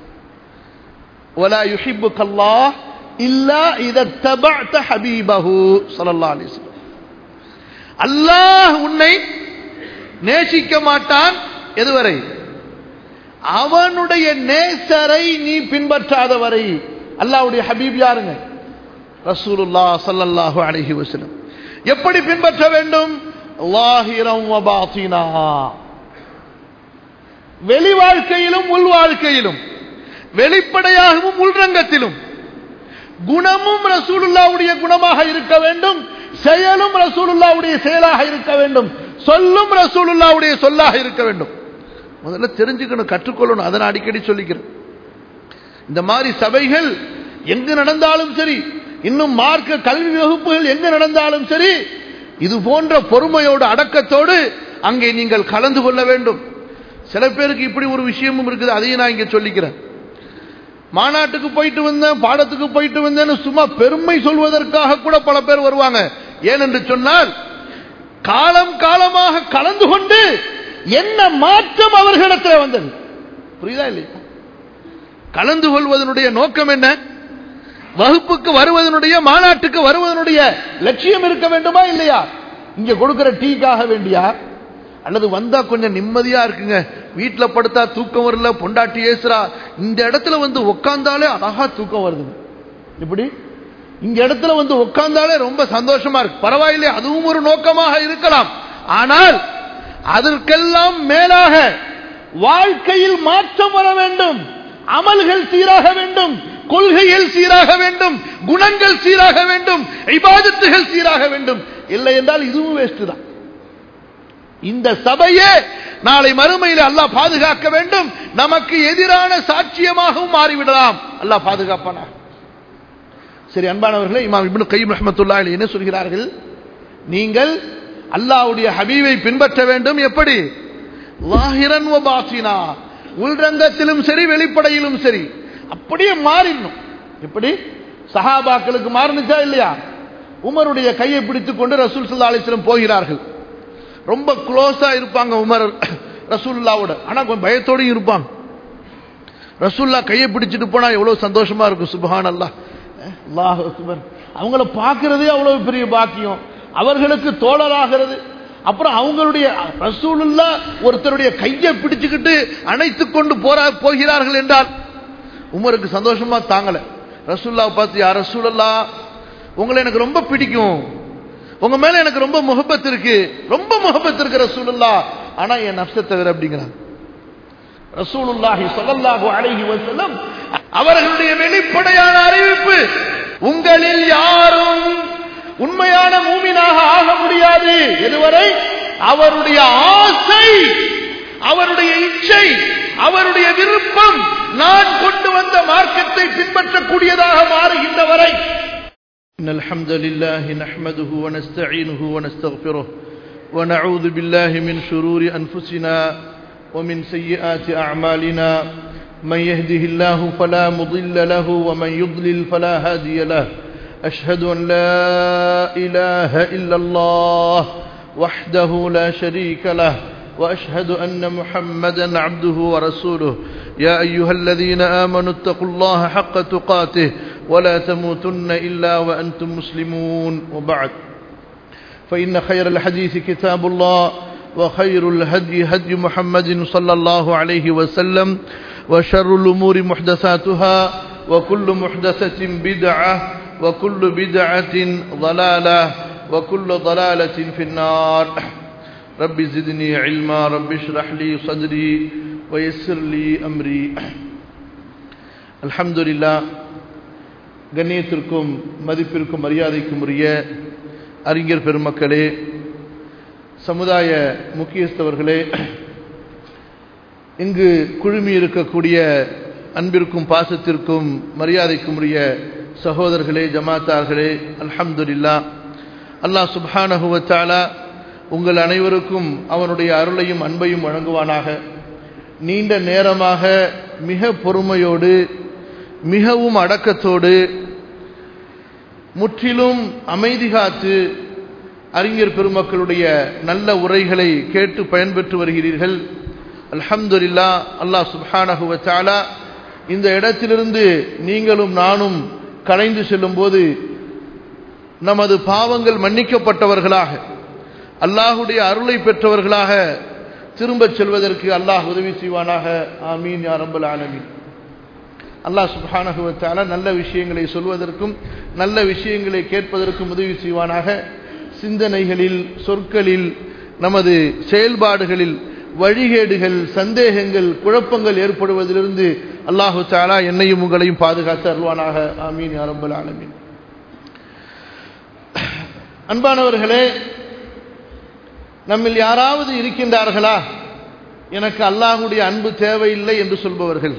ولا يحبك الله إلا إذا اتبعت حبيبه صلى الله عليه وسلم அல்லாஹ் உன்னை நேசிக்க மாட்டான் எதுவரை அவனுடைய நேசரை நீ பின்பற்றாத வரை அல்லாவுடைய ஹபீப் யாருங்க ரசூலுல்லா சல்லல்லாஹு அலைஹி வஸல்லம் எப்படி பின்பற்ற வேண்டும் லாஹிரம் வபாத்தினா வெளி வாழ்க்கையிலும் உள் வாழ்க்கையிலும் வெளிப்படையாகவும் உள்ரங்கத்திலும் குணமும் ரசூலுல்லாவுடைய குணமாக இருக்க வேண்டும் செயலும் ரசூலுல்லாவுடைய செயலாக இருக்க வேண்டும் சொல்லும் ரசூலுல்லாவுடைய சொல்லாக இருக்க வேண்டும் முதல்ல தெரிஞ்சுக்கணும் கற்றுக்கொள்ளணும் அதை நான் அடிக்கடி சொல்லிக்கிறேன் இந்த மாதிரி சபைகள் எங்கு நடந்தாலும் சரி இன்னும் மார்க்க கல்வி வகுப்புகள் எங்கு நடந்தாலும் சரி இது போன்ற பொறுமையோடு அடக்கத்தோடு அங்கே நீங்கள் கலந்து கொள்ள வேண்டும் சில பேருக்கு இப்படி ஒரு விஷயமும் இருக்குது அதையும் நான் இங்கே சொல்லிக்கிறேன் மாநாட்டுக்கு போயிட்டு வந்தேன் பாடத்துக்கு போயிட்டு வந்தேன்னு சும்மா பெருமை சொல்வதற்காக கூட பல பேர் வருவாங்க ஏனென்று சொன்னால் காலம் காலமாக கலந்து கொண்டு என்ன மாற்றம் அவர்களிடத்தில் வந்தது புரியுதா இல்லையா கலந்து கொள்வதனுடைய நோக்கம் என்ன வகுப்புக்கு வருவதனுடைய மாநாட்டுக்கு வருவதனுடைய லட்சியம் இருக்க வேண்டுமா இல்லையா இங்க கொடுக்கிற டீக்காக வேண்டியா அல்லது வந்தா கொஞ்சம் நிம்மதியா இருக்குங்க வீட்டுல படுத்தா தூக்கம் வரல பொண்டாட்டி ஏசுறா இந்த இடத்துல வந்து உட்கார்ந்தாலே அழகா தூக்கம் வருது இப்படி இந்த இடத்துல வந்து உட்கார்ந்தாலே ரொம்ப சந்தோஷமா இருக்கு பரவாயில்லை அதுவும் ஒரு நோக்கமாக இருக்கலாம் ஆனால் அதற்கெல்லாம் மேலாக வாழ்க்கையில் மாற்றம் வர வேண்டும் அமல்கள் சீராக வேண்டும் கொள்கைகள் சீராக வேண்டும் குணங்கள் சீராக வேண்டும் இபாதத்துகள் சீராக வேண்டும் இல்லை என்றால் இதுவும் வேஸ்ட் தான் இந்த சபையே நாளை மறுமையில் அல்லாஹ் பாதுகாக்க வேண்டும் நமக்கு எதிரான சாட்சியமாகவும் மாறிவிடலாம் அல்லாஹ் பாதுகாப்பானா சரி அன்பானவர்களே இமாம் இப்னு கையம் ரஹமத்துல்லா என்ன சொல்கிறார்கள் நீங்கள் அல்லாஹ்வுடைய ஹபீவை பின்பற்ற வேண்டும் எப்படி லாஹிரன் வ பாசினா உள்ரங்கத்திலும் சரி வெளிப்படையிலும் சரி அப்படியே மாறிடணும் எப்படி சஹாபாக்களுக்கு மாறினுச்சா இல்லையா உமருடைய கையை பிடித்துக் கொண்டு ரசூல் சல்லா அலிஸ்லம் போகிறார்கள் ரொம்ப க்ளோஸா இருப்பாங்க உமர் ரசூல்லாவோட ஆனா கொஞ்சம் பயத்தோடையும் இருப்பாங்க ரசூல்லா கையை பிடிச்சிட்டு போனா எவ்வளவு சந்தோஷமா இருக்கும் சுபஹான் அல்லாஹ் அல்லாஹ் அக்பர் அவங்கள பார்க்கறதே அவ்வளவு பெரிய பாக்கியம் அவர்களுக்கு தோழராகிறது அப்புறம் அவங்களுடைய ரசூலுல்லா ஒருத்தருடைய கையை பிடிச்சுக்கிட்டு அணைத்து கொண்டு போரா போகிறார்கள் என்றால் உமருக்கு சந்தோஷமா தாங்கல ரசூல்லாவை பார்த்து யார் ரசூலல்லா உங்களை எனக்கு ரொம்ப பிடிக்கும் உங்க மேல எனக்கு ரொம்ப முகப்பத் இருக்கு ரொம்ப முகப்பத் இருக்கு ரசூலுல்லா ஆனா என் நப்ச தவிர அப்படிங்கிறாங்க ரசூலுல்லாஹி ஸல்லல்லாஹு அலைஹி வஸல்லம் அவர்களுடைய வெளிப்படையான அறிவிப்பு உங்களில் யாரும் உண்மையான மூமினாக ஆக முடியாது எதுவரை அவருடைய ஆசை அவருடைய இச்சை அவருடைய விருப்பம் நான் கொண்டு வந்த மார்க்கத்தை பின்பற்றக்கூடியதாக மாறுகின்ற வரை إن الحمد لله نحمده ونستعينه ونستغفره ونعوذ بالله من شرور أنفسنا ومن سيئات أعمالنا من يهده الله فلا مضل له ومن يضلل فلا هادي له أشهد أن لا إله إلا الله وحده لا شريك له وأشهد أن محمدا عبده ورسوله يا أيها الذين آمنوا اتقوا الله حق تقاته ولا تموتن إلا وأنتم مسلمون وبعد فإن خير الحديث كتاب الله وخير الهدي هدي محمد صلى الله عليه وسلم وشر الأمور محدثاتها وكل محدثة بدعة وكل بدعة ضلالة وكل ضلالة في النار رب زدني علما رب اشرح لي صدري ويسر لي أمري الحمد لله கண்ணியத்திற்கும் மதிப்பிற்கும் மரியாதைக்கும் உரிய அறிஞர் பெருமக்களே சமுதாய முக்கியஸ்தவர்களே இங்கு குழுமி இருக்கக்கூடிய அன்பிற்கும் பாசத்திற்கும் மரியாதைக்கும் உரிய சகோதரர்களே ஜமாத்தார்களே அல்ஹம்துலில்லா அல்லாஹ் சுப்ஹானஹுவத்தாலா உங்கள் அனைவருக்கும் அவனுடைய அருளையும் அன்பையும் வழங்குவானாக நீண்ட நேரமாக மிக பொறுமையோடு மிகவும் அடக்கத்தோடு முற்றிலும் அமைதி காத்து அறிஞர் பெருமக்களுடைய நல்ல உரைகளை கேட்டு பயன்பெற்று வருகிறீர்கள் அல்ஹம்துலில்லா அல்லாஹ் சுப்ஹானஹுவத்தாலா இந்த இடத்திலிருந்து நீங்களும் நானும் கலைந்து செல்லும் போது நமது பாவங்கள் மன்னிக்கப்பட்டவர்களாக அல்லாஹுடைய அருளை பெற்றவர்களாக திரும்பச் செல்வதற்கு அல்லாஹ் உதவி செய்வானாக ஆமீன் யா ரப்பல் ஆலமீன் அல்லாஹ் சுப்ஹானஹுவத்தால நல்ல விஷயங்களை சொல்வதற்கும் நல்ல விஷயங்களை கேட்பதற்கும் உதவி செய்வானாக சிந்தனைகளில் சொற்களில் நமது செயல்பாடுகளில் வழிகேடுகள் சந்தேகங்கள் குழப்பங்கள் ஏற்படுவதிலிருந்து அல்லாஹு தாலா என்னையும் உங்களையும் பாதுகாத்து அருள்வானாக ஆமீன் அரம்பல் ஆலமீன் அன்பானவர்களே நம்மில் யாராவது இருக்கின்றார்களா எனக்கு அல்லாஹுடைய அன்பு தேவையில்லை என்று சொல்பவர்கள்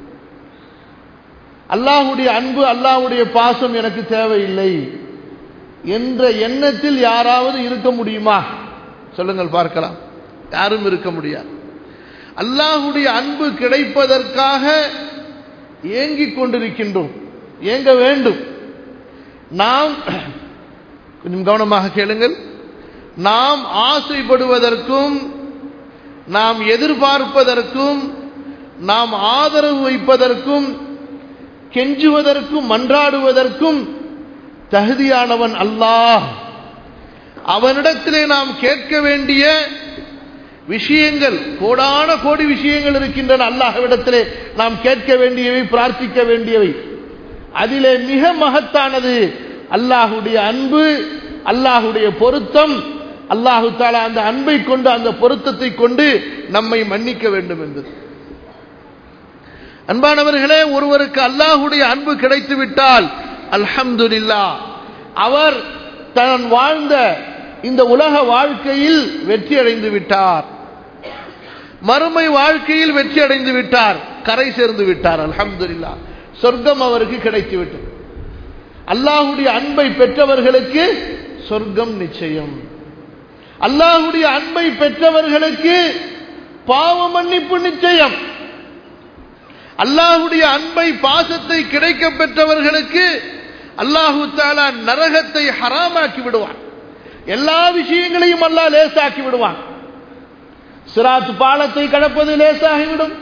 அல்லாஹுடைய அன்பு அல்லாஹுடைய பாசம் எனக்கு தேவையில்லை என்ற எண்ணத்தில் யாராவது இருக்க முடியுமா சொல்லுங்கள் பார்க்கலாம் யாரும் இருக்க முடியாது அல்லாஹுடைய அன்பு கிடைப்பதற்காக ஏங்கிக் கொண்டிருக்கின்றோம் ஏங்க வேண்டும் நாம் கொஞ்சம் கவனமாக கேளுங்கள் நாம் ஆசைப்படுவதற்கும் நாம் எதிர்பார்ப்பதற்கும் நாம் ஆதரவு வைப்பதற்கும் கெஞ்சுவதற்கும் மன்றாடுவதற்கும் தகுதியானவன் அல்லாஹ் அவனிடத்திலே நாம் கேட்க வேண்டிய விஷயங்கள் கோடான கோடி விஷயங்கள் இருக்கின்றன அல்லாஹ்விடத்திலே நாம் கேட்க வேண்டியவை பிரார்த்திக்க வேண்டியவை அதிலே மிக மகத்தானது அல்லாஹுடைய அன்பு அல்லாஹுடைய பொருத்தம் அல்லாஹு தாலா அந்த அன்பை கொண்டு அந்த பொருத்தத்தை கொண்டு நம்மை மன்னிக்க வேண்டும் என்பது அன்பானவர்களே ஒருவருக்கு அல்லாஹுடைய அன்பு கிடைத்து விட்டால் அல்ஹம்துலில்லா அவர் தான் வாழ்ந்த இந்த உலக வாழ்க்கையில் வெற்றி அடைந்து விட்டார் மறுமை வாழ்க்கையில் வெற்றி அடைந்து விட்டார் கரை சேர்ந்து விட்டார் அல்ஹம்துலில்லா சொர்க்கம் அவருக்கு கிடைத்து விட்டது அல்லாஹுடைய அன்பை பெற்றவர்களுக்கு சொர்க்கம் நிச்சயம் அல்லாஹுடைய அன்பை பெற்றவர்களுக்கு பாவ மன்னிப்பு நிச்சயம் அல்லாஹுடைய அன்பை பாசத்தை கிடைக்க பெற்றவர்களுக்கு அல்லாஹு தாலா நரகத்தை ஹராமாக்கி விடுவான் எல்லா விஷயங்களையும் அல்லாஹ் லேசாக்கி விடுவான் சிராத் பாலத்தை கடப்பது லேசாகிவிடும்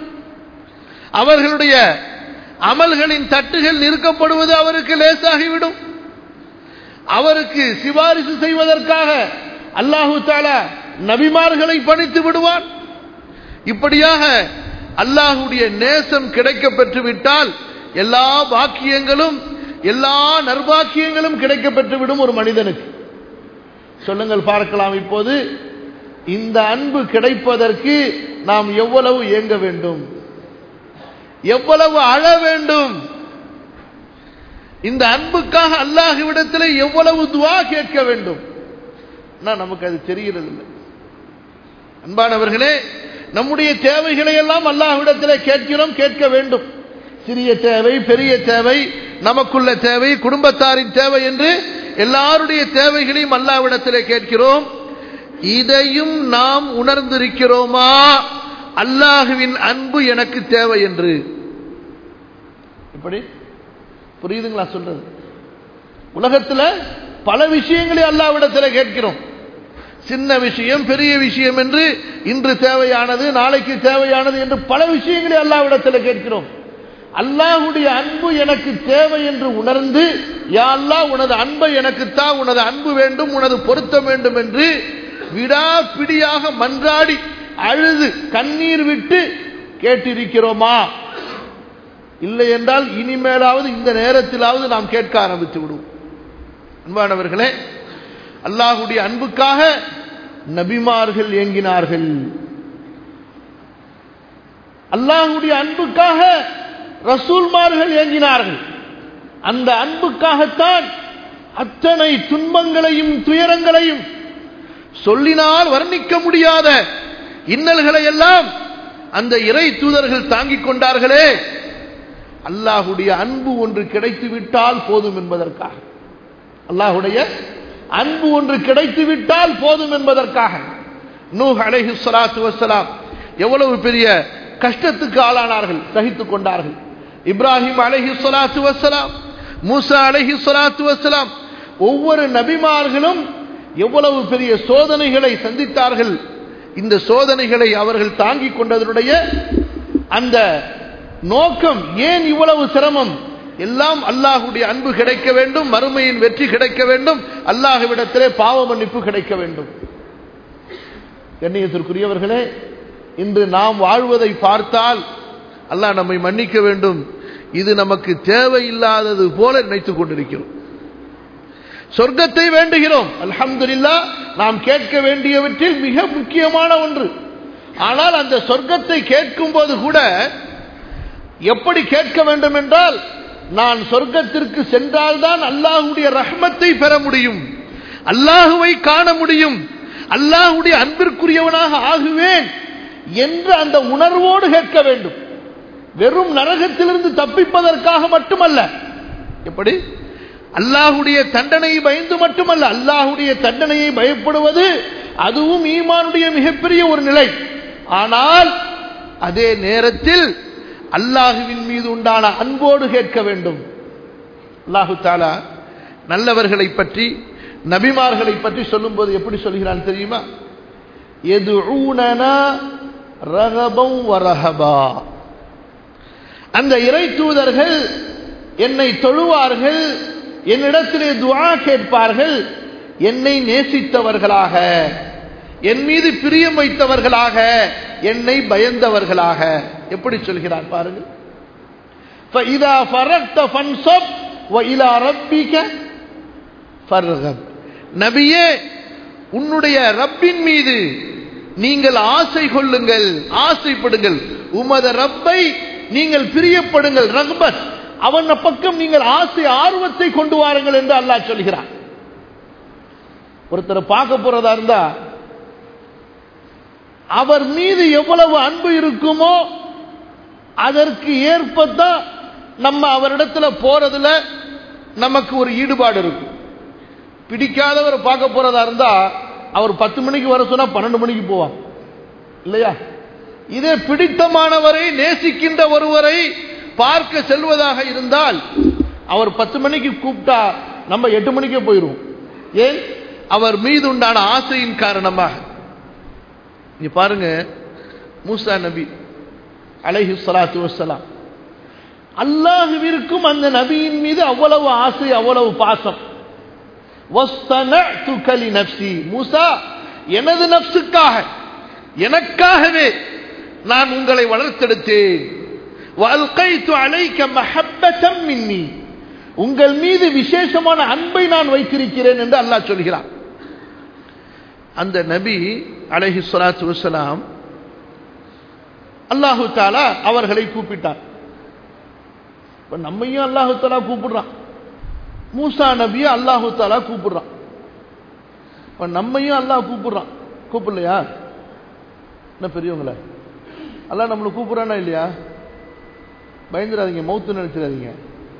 அவர்களுடைய அமல்களின் தட்டுகள் நிற்கப்படுவது அவருக்கு லேசாகிவிடும் அவருக்கு சிபாரிசு செய்வதற்காக அல்லாஹு தாலா நபிமார்களை பணித்து விடுவான் இப்படியாக அல்லாஹுடைய நேசம் கிடைக்க பெற்று விட்டால் எல்லா பாக்கியங்களும் எல்லா நர்பாக்கியங்களும் கிடைக்க பெற்றுவிடும் ஒரு மனிதனுக்கு சொல்லுங்கள் பார்க்கலாம் இப்போது இந்த அன்பு கிடைப்பதற்கு நாம் எவ்வளவு இயங்க வேண்டும் எவ்வளவு அழ வேண்டும் இந்த அன்புக்காக அல்லாஹுவிடத்தில் எவ்வளவு துவா கேட்க வேண்டும் நமக்கு அது தெரிகிறது இல்லை அன்பானவர்களே நம்முடைய தேவைகளை எல்லாம் அல்லாஹ்விடத்தில் கேட்கிறோம் கேட்க வேண்டும் சிறிய தேவை பெரிய தேவை நமக்குள்ள தேவை குடும்பத்தாரின் தேவை என்று எல்லாருடைய தேவைகளையும் அல்லாவிடத்தில் கேட்கிறோம் இதையும் நாம் உணர்ந்திருக்கிறோமா அல்லாஹுவின் அன்பு எனக்கு தேவை என்று இப்படி புரியுதுங்களா சொல்றது உலகத்தில் பல விஷயங்களை அல்லாவிடத்தில் கேட்கிறோம் சின்ன விஷயம் பெரிய விஷயம் என்று இன்று தேவையானது நாளைக்கு தேவையானது என்று பல விஷயங்களை அல்லாவிடத்தில் கேட்கிறோம் அல்லாஹுடைய அன்பு எனக்கு தேவை என்று உணர்ந்து யா அல்லாஹ் உனது அன்பை எனக்குத்தா உனது அன்பு வேண்டும் உனது பொருத்தம் வேண்டும் என்று விடாப்பிடியாக மன்றாடி அழுது கண்ணீர் விட்டு கேட்டிருக்கிறோமா இல்லை என்றால் இனிமேலாவது இந்த நேரத்திலாவது நாம் கேட்க ஆரம்பித்து விடுவோம் அன்பானவர்களே அல்லாஹுடைய அன்புக்காக நபிமார்கள் இயங்கினார்கள் அல்லாஹுடைய அன்புக்காக ரசூல்மார்கள் இயங்கினார்கள் அந்த அன்புக்காகத்தான் அத்தனை துன்பங்களையும் துயரங்களையும் சொல்லினால் வர்ணிக்க முடியாத இன்னல்களை எல்லாம் அந்த இறை தூதர்கள் தாங்கிக் கொண்டார்களே அல்லாஹுடைய அன்பு ஒன்று கிடைத்து விட்டால் போதும் என்பதற்காக அல்லாஹுடைய அன்பு ஒன்று கிடைத்து விட்டால் போதும் என்பதற்காக நூஹ் அலைஹி ஸலாத்து வஸ்ஸலாம் எவ்வளவு பெரிய கஷ்டத்துக்கு ஆளானார்கள் சகித்துக் கொண்டார்கள் இப்ராஹிம் அலைஹி ஸலாத்து வஸ்ஸலாம் மூசா அலைஹி ஸலாத்து வஸ்ஸலாம் ஒவ்வொரு நபிமார்களும் எவ்வளவு பெரிய சோதனைகளை சந்தித்தார்கள் இந்த சோதனைகளை அவர்கள் தாங்கிக் கொண்டதனுடைய அந்த நோக்கம் ஏன் இவ்வளவு சிரமம் எல்லாம் அல்லாஹுடைய அன்பு கிடைக்க வேண்டும் மறுமையின் வெற்றி கிடைக்க வேண்டும் அல்லாஹுவிடத்திலே பாவ மன்னிப்பு கிடைக்க வேண்டும் கண்ணியத்திற்குரியவர்களே இன்று நாம் வாழ்வதை பார்த்தால் அல்லாஹ் நம்மை மன்னிக்க வேண்டும் இது நமக்கு தேவையில்லாதது போல நினைத்துக் கொண்டிருக்கிறோம் சொர்க்கத்தை வேண்டுகிறோம் அல்ஹம்துலில்லா நாம் கேட்க வேண்டியவற்றில் மிக முக்கியமான ஒன்று ஆனால் அந்த சொர்க்கத்தை கேட்கும் போது கூட எப்படி கேட்க வேண்டும் என்றால் நான் சொர்க்கத்திற்கு சென்றால்தான் அல்லாஹுடைய ரஹ்மத்தை பெற முடியும் அல்லாஹுவை காண முடியும் அல்லாஹுடைய அன்பிற்குரியவனாக ஆகுவேன் என்று அந்த உணர்வோடு கேட்க வேண்டும் வெறும் நரகத்திலிருந்து தப்பிப்பதற்காக மட்டுமல்ல எப்படி அல்லாஹுடைய தண்டனையை பயந்து மட்டுமல்ல அல்லாஹுடைய தண்டனையை பயப்படுவது அதுவும் ஈமானுடைய மிகப்பெரிய ஒரு நிலை ஆனால் அதே நேரத்தில் அல்லாஹுவின் மீது உண்டான அன்போடு கேட்க வேண்டும் அல்லாஹு தாலா நல்லவர்களை பற்றி நபிமார்களை பற்றி சொல்லும்போது எப்படி சொல்கிறான் தெரியுமா எது ரகபம் வரஹபா அந்த இறை தூதர்கள் என்னை தொழுவார்கள் என்னிடத்திலே துவா கேட்பார்கள் என்னை நேசித்தவர்களாக என் மீது பிரியம் வைத்தவர்களாக என்னை பயந்தவர்களாக எப்படி சொல்கிறார் பாருங்கள் فَإِذَا فَرَغْتَ فَانْصَبْ وَإِلَى رَبِّكَ فَارْغَبْ நபியே உன்னுடைய ரப்பின் மீது நீங்கள் ஆசை கொள்ளுங்கள் ஆசைப்படுங்கள் உமது ரப்பை நீங்கள் பிரியப்படுங்கள் ரக்பத் அவன் பக்கம் நீங்கள் ஆசை ஆர்வத்தை கொண்டு வாருங்கள் என்று அல்லாஹ் சொல்கிறான் ஒருத்தரை பார்க்க போறதா இருந்தா அவர் மீது எவ்வளவு அன்பு இருக்குமோ அதற்கு ஏற்பத்தான் நம்ம அவரிடத்துல போறதுல நமக்கு ஒரு ஈடுபாடு இருக்கும் பிடிக்காதவர் பார்க்க போறதா இருந்தா அவர் பத்து மணிக்கு வர சொன்னா பன்னெண்டு மணிக்கு போவார் இல்லையா இதே பிடித்தமானவரை நேசிக்கின்ற ஒருவரை பார்க்க செல்வதாக இருந்தால் அவர் பத்து மணிக்கு கூப்பிட்டா நம்ம எட்டு மணிக்கே போயிடுவோம் ஏன் அவர் மீது உண்டான ஆசையின் காரணமாக நீ பாருங்க மூசா நபி அலைஹி சலாத்து வசலாம் அல்லாஹுவிற்கும் அந்த நபியின் மீது அவ்வளவு ஆசை அவ்வளவு பாசம் وَاصْطَنَعْتُكَ لِنَفْسِي மூசா எனது நப்சுக்காக எனக்காகவே நான் உங்களை வளர்த்தெடுத்தேன் وَأَلْقَيْتُ عَلَيْكَ مَحَبَّةً مِنِّي உங்கள் மீது விசேஷமான அன்பை நான் வைத்திருக்கிறேன் என்று அல்லாஹ் சொல்கிறான் அந்த நபி அலைஹி ஸலாத்து வஸலாம் அல்லாஹு தாலா அவர்களை கூப்பிட்டார் இப்ப நம்மையும் அல்லாஹு தாலா கூப்பிடுறான் மூசா நபியை அல்லாஹு தாலா கூப்பிடுறான் இப்ப நம்மையும் அல்லாஹ் கூப்பிடுறான் கூப்பிடலையா என்ன பெரியவங்கள அல்லாஹ் நம்மளை கூப்பிடுறானா இல்லையா பயந்துடாதீங்க மௌத்து நினைச்சிடாதீங்க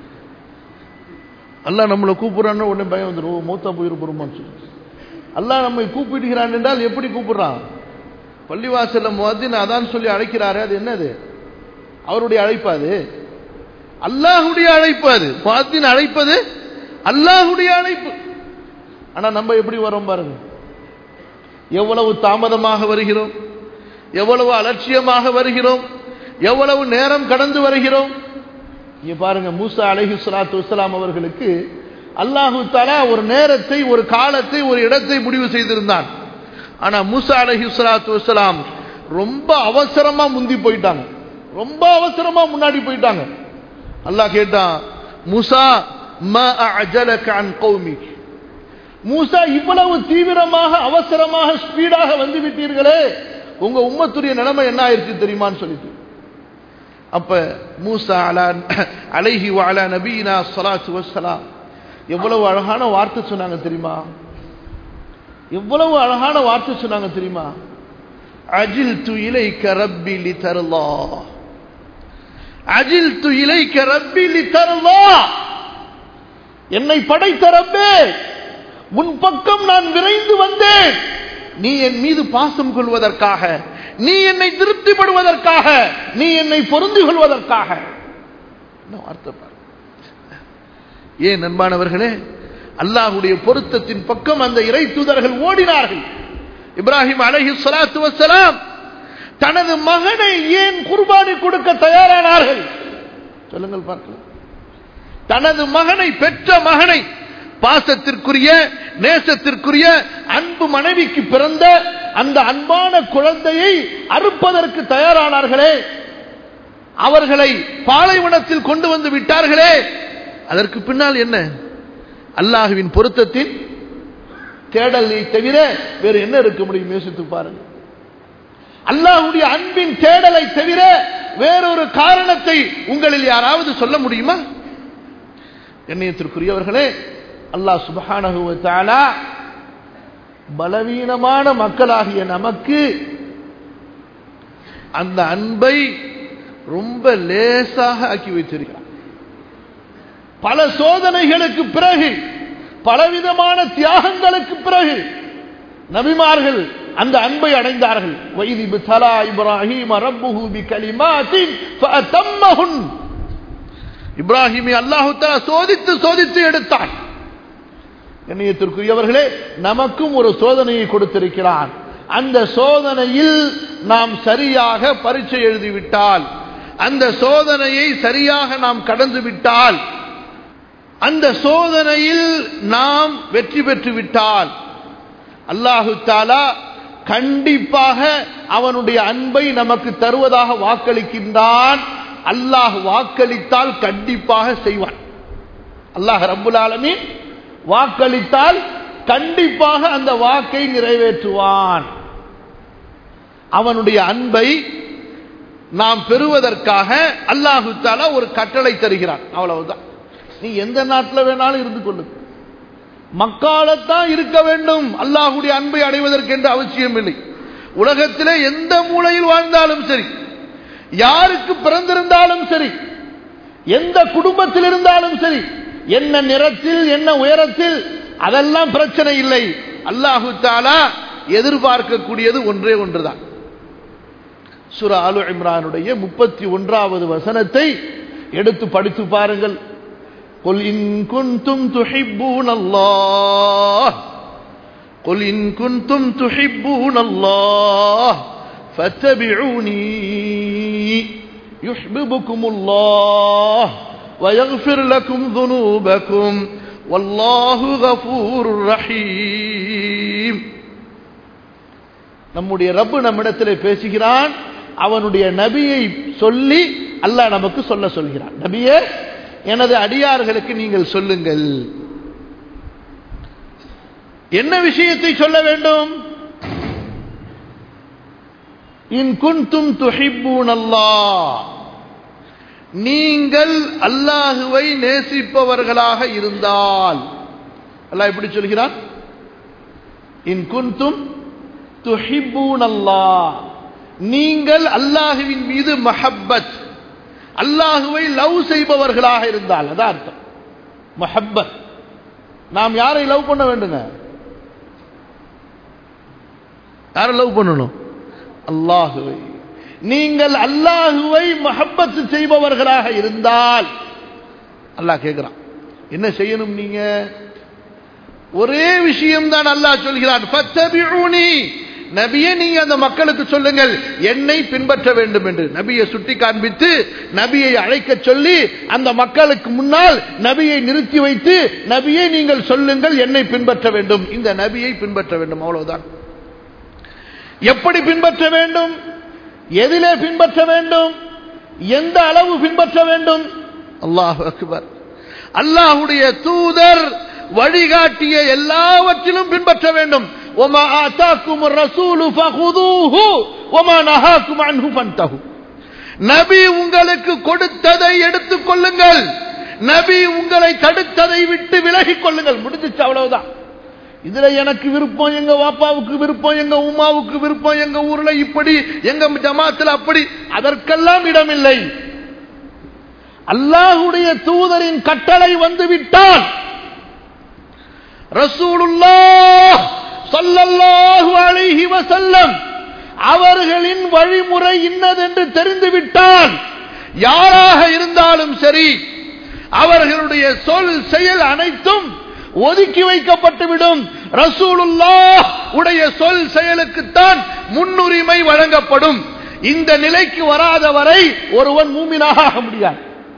அல்லாஹ் நம்மளை கூப்பிடுறான்னு உடனே பயம் வந்துடும் ஓ மௌத்தா போயிரு போறோமான்னு சொல்லி அல்லாஹ் நம்மை கூப்பிடுகிறான் என்றால் எப்படி கூப்பிடுறான் பள்ளிவாசல்ல முவத்தின் அதான் சொல்லி அழைக்கிறாரு அது என்னது அவருடைய அழைப்பு அது அல்லாஹுடைய அழைப்பு அது முவத்தின் அழைப்பது அல்லாஹுடைய அழைப்பு ஆனா நம்ம எப்படி வரோம் பாருங்க எவ்வளவு தாமதமாக வருகிறோம் எவ்வளவு அலட்சியமாக வருகிறோம் எவ்வளவு நேரம் கடந்து வருகிறோம் இங்க பாருங்க மூசா அலைஹி ஸலாத்து வஸலாம் அவர்களுக்கு அல்லாஹு தஆலா ஒரு நேரத்தை ஒரு காலத்தை ஒரு இடத்தை முடிவு செய்திருந்தான் ஆனா மூசா அலைஹி ஸலாத்து வஸலாம் ரொம்ப அவசரமா முந்தி போயிட்டாங்க ரொம்ப அவசரமா முன்னாடி போயிட்டாங்க அல்லாஹ் கேட்டான் மூசா மா அஜலக அன் கௌமிக் மூசா இவ்வளவு தீவிரமாக அவசரமாக ஸ்பீடாக வந்து விட்டீர்களே உங்க உம்மத்துடைய நிலைமை என்ன ஆயிருச்சு தெரியுமான்னு சொல்லிட்டு அப்ப மூசா அலா அலைஹி வாலா நபீனா ஸலாத்து வஸ்ஸலாம் எவ்வளவு அழகான வார்த்தை சொன்னாங்க தெரியுமா எவ்வளவு அழகான வார்த்தை சொன்னாங்க தெரியுமா அஜில் து இலைக்க ரப்பி லி தருலா அஜில் து இலைக்க ரப்பி லி தருலா என்னை படைத்த ரப்பே உன் பக்கம் நான் விரைந்து வந்தேன் நீ என் மீது பாசம் கொள்வதற்காக நீ என்னை திருப்திப்படுவதற்காக நீ என்னை பொருந்தி கொள்வதற்காக என்ன வார்த்தை பாரு. ஏன் நண்பானவர்களே அல்லாஹுடைய பொருத்தத்தின் பக்கம் அந்த இறை தூதர்கள் ஓடினார்கள் இப்ராஹிம் அலைஹி ஸலாத்து வஸ்ஸலாம் தனது மகனை ஏன் குர்பானி கொடுக்க தயாரானார்கள் சொல்லுங்கள் பார்க்கலாம் தனது மகனை பெற்ற மகனை பாசத்திற்குரிய நேசத்திற்குரிய அன்பு மனைவிக்கு பிறந்த அந்த அன்பான குழந்தையை அறுப்பதற்கு தயாரானார்களே அவர்களை பாலைவனத்தில் கொண்டு வந்து விட்டார்களே அதற்கு பின்னால் என்ன அல்லாஹுவின் பொருத்தத்தின் தேடலை தவிர வேறு என்ன இருக்க முடியும் யோசித்து பாருங்க அல்லாஹுடைய அன்பின் தேடலை தவிர வேறொரு காரணத்தை உங்களில் யாராவது சொல்ல முடியுமா கண்ணியத்திற்குரியவர்களே அல்லாஹ் சுபஹானஹு வ தஆலா பலவீனமான மக்களாகிய நமக்கு அந்த அன்பை ரொம்ப லேசாக ஆக்கி வைத்திருக்கிறார் பல சோதனைகளுக்கு பிறகு பலவிதமான தியாகங்களுக்கு பிறகு நபிமார்கள் அந்த அன்பை அடைந்தார்கள் வைதி பித்தலா இப்ராஹிம் ரப்புஹு பி கலிமாத்தின் ஃபஅத்தம்மஹுன் இப்ராஹிமை அல்லாஹு தஆலா சோதித்து சோதித்து எடுத்தான் கண்ணியத்திற்குரியவர்களே நமக்கும் ஒரு சோதனையை கொடுத்திருக்கிறான் அந்த சோதனையில் நாம் சரியாக பரீட்சை எழுதிவிட்டால் அந்த சோதனையை சரியாக நாம் கடந்து விட்டால் அந்த சோதனையில் நாம் வெற்றி பெற்று விட்டால் அல்லாஹு தாலா கண்டிப்பாக அவனுடைய அன்பை நமக்கு தருவதாக வாக்களிக்கின்றான் அல்லாஹ் வாக்களித்தால் கண்டிப்பாக செய்வான் அல்லாஹ் ரப்புல் ஆலமீன் வாக்களித்தால் கண்டிப்பாக அந்த வாக்கை நிறைவேற்றுவான் அவனுடைய அன்பை நாம் பெறுவதற்காக அல்லாஹு தாலா ஒரு கட்டளை தருகிறான் அவ்வளவுதான் நீ எந்த நாட்டில் வேணாலும் இருந்து கொள்ளு மக்காலத்தான் இருக்க வேண்டும் அல்லாஹுடைய அன்பை அடைவதற்கு என்று அவசியம் இல்லை உலகத்திலே எந்த மூலையில் வாழ்ந்தாலும் சரி யாருக்கு பிறந்திருந்தாலும் சரி எந்த குடும்பத்தில் இருந்தாலும் சரி என்ன நிறத்தில் என்ன உயரத்தில் அதெல்லாம் பிரச்சனை இல்லை அல்லாஹு தாலா எதிர்பார்க்கக்கூடியது ஒன்றே ஒன்றுதான் சுர ஆலு இம்ரானுடைய முப்பத்தி ஒன்றாவது வசனத்தை எடுத்து படித்து பாருங்கள் قل إن كنتم تحبون الله قل إن كنتم تحبون الله فاتبعوني يحببكم الله ويغفر لكم ذنوبكم வல்லாஹு கஃபூருர் ரஹீம் நம்முடைய ரப்பு நம்மிடத்திலே பேசுகிறான் அவனுடைய நபியை சொல்லி அல்லாஹ் நமக்கு சொல்ல சொல்கிறான் நபியே எனது அடியார்களுக்கு நீங்கள் சொல்லுங்கள் என்ன விஷயத்தை சொல்ல வேண்டும் இன் குன்தும் துஹிப்பூன் அல்லாஹ் நீங்கள் அல்லாஹுவை நேசிப்பவர்களாக இருந்தால் அல்லாஹ் எப்படி சொல்கிறான் இன் குன்தும் துஹிப்பூன் அல்லாஹ் நீங்கள் அல்லாஹுவின் மீது மஹப்பத் அல்லாஹுவை லவ் செய்பவர்களாக இருந்தால் அதான் அர்த்தம் மஹப்பத் நாம் யாரை லவ் பண்ண வேண்டுங்க யாரை லவ் பண்ணணும் அல்லாஹுவை நீங்கள் அல்லாஹுவை மஹப்பத்து செய்பவர்களாக இருந்தால் அல்லாஹ் கேட்கிறான் என்ன செய்யணும் நீங்க ஒரே விஷயம் தான் அல்லாஹ் சொல்கிறான் ஃபத்தபிஊனி நபியே நீங்க அந்த மக்களுக்கு சொல்லுங்கள் என்னை பின்பற்ற வேண்டும் என்று நபியை சுட்டி காண்பித்து நபியை அழைக்க சொல்லி அந்த மக்களுக்கு முன்னால் நபியை நிறுத்தி வைத்து நபியை நீங்கள் சொல்லுங்கள் என்னை பின்பற்ற வேண்டும் இந்த நபியை பின்பற்ற வேண்டும் அவ்வளவுதான் எப்படி பின்பற்ற வேண்டும் எதிலே பின்பற்ற வேண்டும் எந்த அளவு பின்பற்ற வேண்டும் அல்லாஹ் அக்பர் அல்லாஹுடைய தூதர் வழிகாட்டிய எல்லாவற்றிலும் பின்பற்ற வேண்டும் وما آتاكم الرسول فخذوه وما نهاكم عنه فانتهوا நபி உங்களுக்கு கொடுத்ததை எடுத்துக் கொள்ளுங்கள் நபி உங்களை தடுத்ததை விட்டு விலகிக் கொள்ளுங்கள் முடிஞ்சிச்சு அவ்வளவுதான் இதுல எனக்கு விருப்பம் எங்க வாப்பாவுக்கு விருப்பம் எங்க உமாவுக்கு விருப்பம் எங்க ஊர்ல இப்படி எங்க ஜமாத்துல அப்படி அதற்கெல்லாம் இடமில்லை அல்லாஹுடைய தூதரின் கட்டளை வந்து விட்டால் ரசூலுல்லாஹ் ஸல்லல்லாஹு அலைஹி வஸல்லம் அவர்களின் வழிமுறை இன்னதென்று தெரிந்துவிட்டால் யாராக இருந்தாலும் சரி அவர்களுடைய சொல் செயல் அனைத்தும் ஒதுக்கி வைக்கப்பட்டுவிடும் ரசூலுல்லா உடைய சொல் செயலுக்குத்தான் முன்னுரிமை வழங்கப்படும் இந்த நிலைக்கு வராத வரை ஒருவன் மூமினாக ஆக முடியாது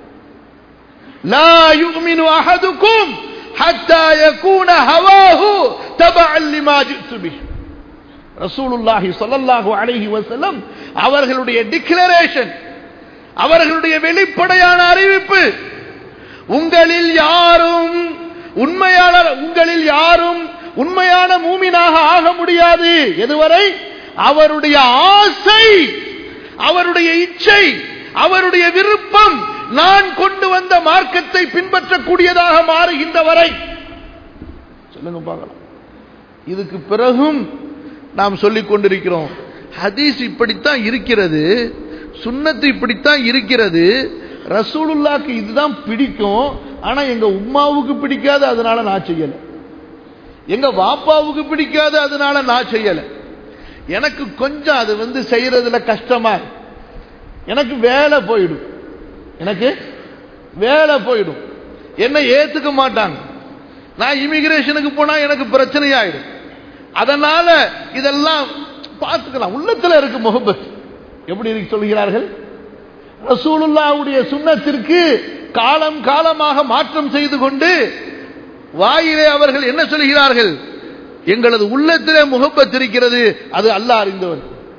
லா யுமினு அஹதுக்கும் ஹத்தா யகூன ஹவாஹு தபஅன் லிமா ஜித்து பிஹி ரசூலுல்லாஹி ஸல்லல்லாஹு அலைஹி வஸல்லம் அவர்களுடைய டிக்ளரேஷன் அவர்களுடைய வெளிப்படையான அறிவிப்பு உங்களில் யாரும் உண்மையாளர் உங்களில் யாரும் உண்மையான மூமினாக ஆக முடியாது எதுவரை அவருடைய ஆசை அவருடைய இச்சை அவருடைய விருப்பம் நான் கொண்டு வந்த மார்க்கத்தை பின்பற்றக்கூடியதாக மாறுகின்ற வரை சொல்லுங்க பார்க்கலாம் இதுக்கு பிறகும் நாம் சொல்லிக் கொண்டிருக்கிறோம் ஹதீஸ் இப்படித்தான் இருக்கிறது சுன்னத்து இப்படித்தான் இருக்கிறது ரசூலுல்லாக்கு இதுதான் பிடிக்கும் ஆனா எங்க உம்மாவுக்கு பிடிக்காது அதனால நான் செய்யல எங்க வாப்பாவுக்கு பிடிக்காது அதனால நான் செய்யல எனக்கு கொஞ்சம் அது வந்து செய்யறதுல கஷ்டமா எனக்கு வேலை போயிடும் எனக்கு வேலை போயிடும் என்ன ஏத்துக்க மாட்டாங்க நான் இமிகிரேஷனுக்கு போனா எனக்கு பிரச்சனை ஆயிடும் அதனால இதெல்லாம் பார்த்துக்கலாம் உள்ளத்துல இருக்கு முகபத் எப்படி இருக்கு சொல்கிறார்கள் ரசூலுல்லாவுடைய சுண்ணத்திற்கு காலம் காலமாக மாற்றம் செய்து கொண்டு வாயிலே அவர்கள் என்ன சொல்கிறார்கள் எங்களது உள்ளத்திலே முகப்பத் இருக்கிறது அது அல்லாஹ் அறிந்தவர்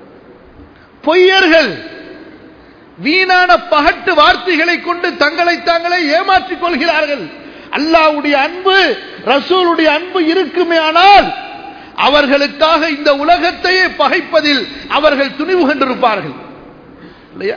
பொய்யர்கள் வீணான பகட்டு வார்த்தைகளை கொண்டு தங்களை தாங்களே ஏமாற்றிக் கொள்கிறார்கள் அல்லாவுடைய அன்பு ரசூலுடைய அன்பு இருக்குமே ஆனால் அவர்களுக்காக இந்த உலகத்தையே பகைப்பதில் அவர்கள் துணிவு கண்டிருப்பார்கள் இல்லையா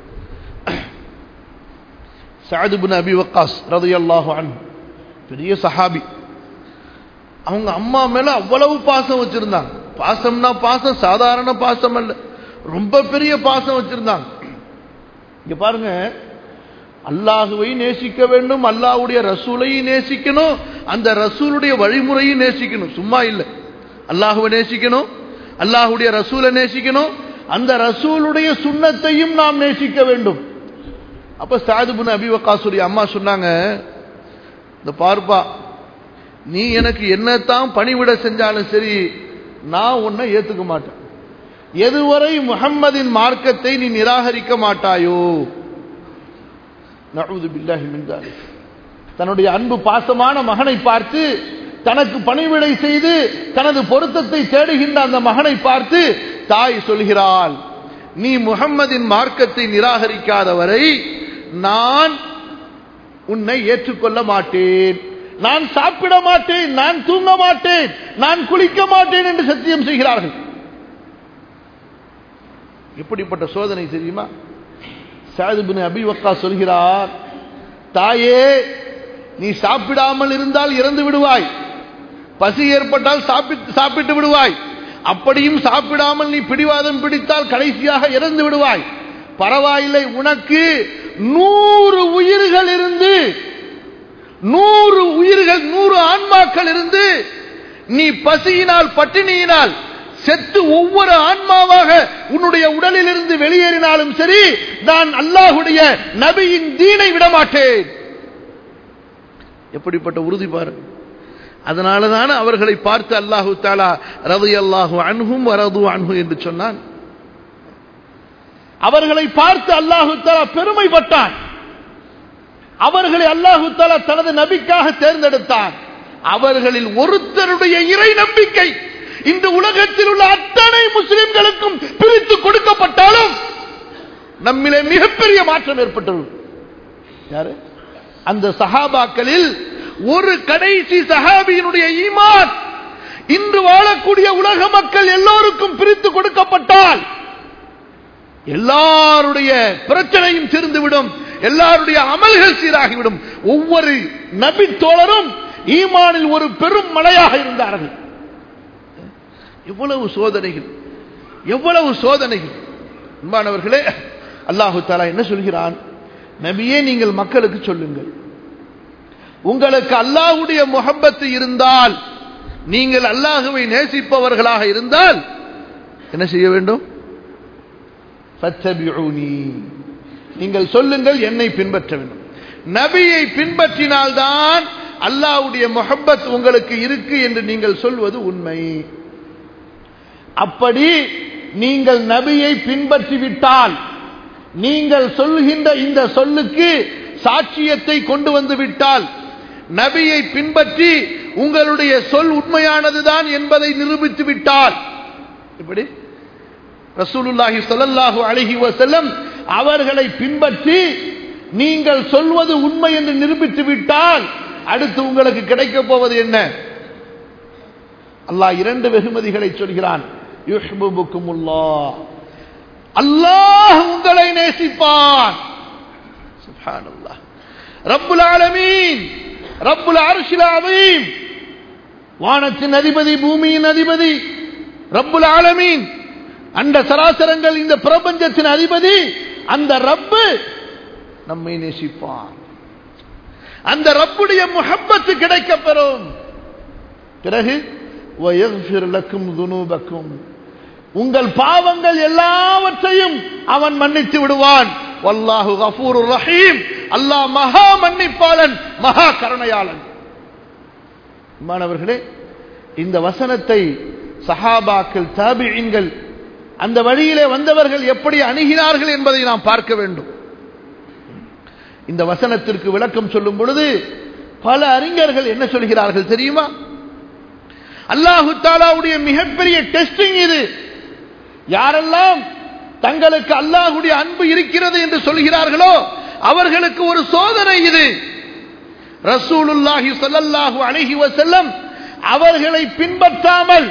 சாதுபின் அபி வக்காஸ் ரதையல்லாஹு அன் பெரிய சஹாபி அவங்க அம்மா மேல அவ்வளவு பாசம் வச்சிருந்தாங்க பாசம்னா பாசம் சாதாரண பாசம் அல்ல ரொம்ப பெரிய பாசம் வச்சிருந்தாங்க இங்க பாருங்க அல்லாஹுவை நேசிக்க வேண்டும் அல்லாஹுடைய ரசூலையும் நேசிக்கணும் அந்த ரசூலுடைய வழிமுறையும் நேசிக்கணும் சும்மா இல்லை அல்லாஹுவை நேசிக்கணும் அல்லாஹுடைய ரசூலை நேசிக்கணும் அந்த ரசூலுடைய சுண்ணத்தையும் நாம் நேசிக்க வேண்டும் அப்ப சாதுபுன் அபிவகாசுடைய அம்மா சொன்னாங்க இந்த பார்ப்பா நீ எனக்கு என்னத்தான் பணிவிட செஞ்சாலும் சரி நான் உன்னை ஏத்துக்க மாட்டேன் எதுவரை முகம்மதின் மார்க்கத்தை நீ நிராகரிக்க மாட்டாயோ நழுது பில்லாஹி மின்தாலி தன்னுடைய அன்பு பாசமான மகனை பார்த்து தனக்கு பணிவிடை செய்து தனது பொருத்தத்தை தேடுகின்ற அந்த மகனை பார்த்து தாய் சொல்கிறாள் நீ முகம்மதின் மார்க்கத்தை நிராகரிக்காதவரை நான் உன்னை ஏற்றுக்கொள்ள மாட்டேன் நான் சாப்பிட மாட்டேன் நான் தூங்க மாட்டேன் நான் குளிக்க மாட்டேன் என்று சத்தியம் செய்கிறார்கள் எப்படிப்பட்ட சோதனை தெரியுமா சாதுபின் அபிவக்கா சொல்கிறார் தாயே நீ சாப்பிடாமல் இருந்தால் இறந்து விடுவாய் பசி ஏற்பட்டால் சாப்பிட்டு விடுவாய் அப்படியும் சாப்பிடாமல் நீ பிடிவாதம் பிடித்தால் கடைசியாக இறந்து விடுவாய் பரவாயில்லை உனக்கு நூறு உயிர்கள் இருந்து நூறு உயிர்கள் நூறு ஆன்மாக்கள் இருந்து நீ பசியினால் பட்டினியினால் செத்து ஒவ்வொரு ஆன்மாவாக உன்னுடைய உடலில் இருந்து வெளியேறினாலும் சரி நான் அல்லாஹுடைய நபியின் தீனை விடமாட்டேன் எப்படிப்பட்ட உறுதி பாருங்க அதனாலதான் அவர்களை பார்த்து அல்லாஹு தாலா ரது அல்லாஹு அன்ஹும் வரது அன்ஹு என்று சொன்னான் அவர்களை பார்த்து அல்லாஹு தாலா பெருமைப்பட்டான் அவர்களை அல்லாஹு தாலா தனது நபிக்காக தேர்ந்தெடுத்தான் அவர்களில் ஒருத்தருடைய இறை நம்பிக்கை இந்த உலகத்தில் உள்ள அத்தனை முஸ்லிம்களுக்கும் பிரித்து கொடுக்கப்பட்டாலும் நம்மிலே மிகப்பெரிய மாற்றம் ஏற்பட்டுள்ளது யாரு அந்த சஹாபாக்களில் ஒரு கடைசி சஹாபியினுடைய ஈமான் இன்று வாழக்கூடிய உலக மக்கள் எல்லோருக்கும் பிரித்து கொடுக்கப்பட்டால் எல்லாருடைய பிரச்சனையும் தீர்ந்துவிடும் எல்லாருடைய அமல்கள் சீராகிவிடும் ஒவ்வொரு நபி தோழரும் ஈமானில் ஒரு பெரும் மலையாக இருந்தார்கள் எவ்வளவு சோதனைகள் எவ்வளவு சோதனைகள் அன்பானவர்களே அல்லாஹு தாலா என்ன சொல்கிறான் நபியே நீங்கள் மக்களுக்கு சொல்லுங்கள் உங்களுக்கு அல்லாஹுடைய முகப்பத்து இருந்தால் நீங்கள் அல்லாஹுவை நேசிப்பவர்களாக இருந்தால் என்ன செய்ய வேண்டும் நீங்கள் சொல்லுங்கள் என்னை பின்பற்ற வேண்டும் நபியை பின்பற்றினால்தான் அல்லாஹுடைய முகப்பத் உங்களுக்கு இருக்கு என்று நீங்கள் சொல்வது உண்மை அப்படி நீங்கள் நபியை பின்பற்றிவிட்டால் நீங்கள் சொல்கின்ற இந்த சொல்லுக்கு சாட்சியத்தை கொண்டு வந்து விட்டால் நபியை பின்பற்றி உங்களுடைய சொல் உண்மையானதுதான் என்பதை நிரூபித்து விட்டால் இப்படி ரசூலுல்லாஹி சொல்லல்லாஹு அழகி வசல்லம் அவர்களை பின்பற்றி நீங்கள் சொல்வது உண்மை என்று நிரூபித்து விட்டால் அடுத்து உங்களுக்கு கிடைக்க போவது என்ன அல்லாஹ் இரண்டு வெகுமதிகளை சொல்கிறான் அல்லாஹ் உங்களை நேசிப்பான் ரப்புல் ஆலமீன் ரப்புல் அரிசில் அவீம் வானத்தின் அதிபதி பூமியின் அதிபதி ரப்புல் ஆலமீன் அந்த சராசரங்கள் இந்த பிரபஞ்சத்தின் அதிபதி அந்த ரப்பு நம்மை நேசிப்பான் அந்த ரப்புடைய முகப்பத்து கிடைக்க பெறும் பிறகு துனூபக்கும் உங்கள் பாவங்கள் எல்லாவற்றையும் அவன் மன்னித்து விடுவான் வல்லாஹு கஃபூர் ரஹீம் அல்லாஹ் மகா மன்னிப்பாளன் மகா கருணையாளன் மாணவர்களே இந்த வசனத்தை சஹாபாக்கள் தாபியின்கள் அந்த வழியிலே வந்தவர்கள் எப்படி அணுகினார்கள் என்பதை நாம் பார்க்க வேண்டும் இந்த வசனத்திற்கு விளக்கம் சொல்லும் பொழுது பல அறிஞர்கள் என்ன சொல்கிறார்கள் தெரியுமா அல்லாஹு தாலாவுடைய மிகப்பெரிய டெஸ்டிங் இது யாரெல்லாம் தங்களுக்கு அல்லாஹுடைய அன்பு இருக்கிறது என்று சொல்கிறார்களோ அவர்களுக்கு ஒரு சோதனை இது ரசூலுல்லாஹி ஸல்லல்லாஹு அலைஹி வஸல்லம் அவர்களை பின்பற்றாமல்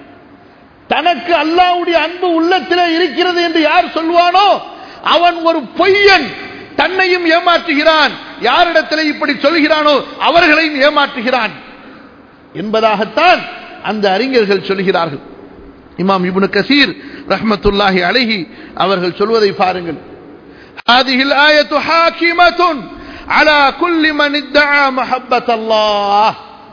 தனக்கு அல்லாஹ்வுடைய அன்பு உள்ளத்திலே இருக்கிறது என்று யார் சொல்வானோ அவன் ஒரு பொய்யன் தன்னையும் ஏமாற்றுகிறான் யாரிடத்தில் இப்படி சொல்கிறானோ அவர்களையும் ஏமாற்றுகிறான் என்பதாகத்தான் அந்த அறிஞர்கள் சொல்கிறார்கள் இமாம் இப்னு கசீர் ரஹ்மத்துல்லாஹி அலைஹி அவர்கள் சொல்வதை பாருங்கள் هذه الآية حاكمة على كل من ادعى محبة الله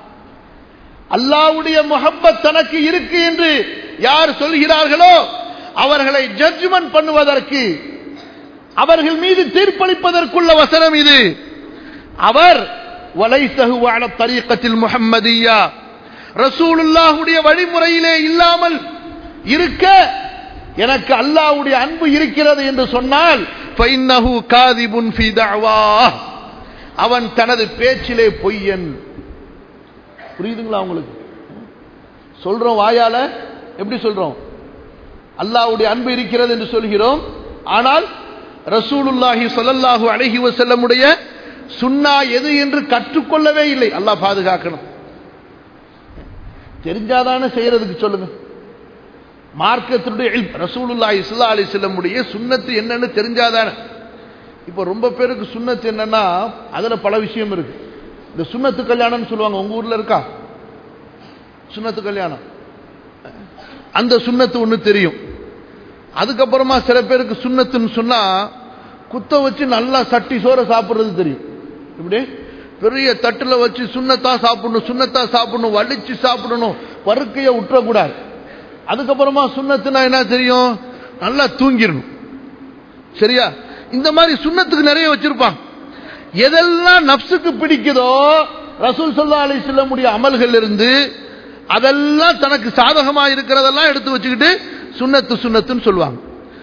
அல்லாவுடைய முகப்பத் தனக்கு இருக்கு என்று யார் சொல்கிறார்களோ அவர்களை ஜட்ஜ்மெண்ட் பண்ணுவதற்கு அவர்கள் மீது தீர்ப்பளிப்பதற்குள்ள வசனம் இது அவர் வலைசகு வாழ தரீக்கத்தில் முஹம்மதியா ரசூலுல்லாஹுடைய வழிமுறையிலே இல்லாமல் இருக்க எனக்கு அல்லாஹ்வுடைய அன்பு இருக்கிறது என்று சொன்னால் ஃபைன்னஹு காதிபுன் ஃபீ தஅவா அவன் தனது பேச்சிலே பொய்யன் புரியுதுங்களா உங்களுக்கு சொல்றோம் வாயால எப்படி சொல்றோம் அல்லாஹ்வுடைய அன்பு இருக்கிறது என்று சொல்கிறோம் ஆனால் ரசூலுல்லாஹி ஸல்லல்லாஹு அலைஹி வஸல்லமுடைய சுன்னா எது என்று கற்றுக்கொள்ளவே இல்லை அல்லாஹ் பாதுகாக்கணும் தெரிஞ்சாதானே செய்யறதுக்கு சொல்லுங்க மார்க்கத்தினுடைய இல்ம், ரசூலுல்லாஹி ஸல்லல்லாஹு அலைஹி வஸல்லமுடைய சுன்னத்து என்னன்னு தெரிஞ்சாதானே இப்போ ரொம்ப பேருக்கு சுன்னத்து என்னன்னா அதுல பல விஷயம் இருக்கு இந்த சுன்னத்து கல்யாணம்னு சொல்லுவாங்க உங்க ஊர்ல இருக்கா சுன்னத்து கல்யாணம் அந்த சுன்னத்து ஒண்ணு தெரியும் அதுக்கப்புறமா சில பேருக்கு சுன்னத்துன்னு சொன்னா குத்த வச்சு நல்லா சட்டி சோற சாப்பிடுறது தெரியும் இப்படி பெரிய தட்டுல வச்சு சுண்ணத்தா சாப்பிடணும் சுண்ணத்தா சாப்பிடணும் வலிச்சு சாப்பிடணும் பருக்கைய விட்டுறக்கூடாது அதுக்கப்புறமா சுண்ணத்துனா என்ன தெரியும் நல்லா தூங்கிடணும் சரியா இந்த மாதிரி சுண்ணத்துக்கு நிறைய வச்சிருப்பாங்க எதெல்லாம் நப்சுக்கு பிடிக்குதோ ரசூல் சல்லா அலி முடிய அமல்கள் இருந்து அதெல்லாம் தனக்கு சாதகமா இருக்கிறதெல்லாம் எடுத்து வச்சுக்கிட்டு சுண்ணத்து சுண்ணத்துன்னு சொல்லுவாங்க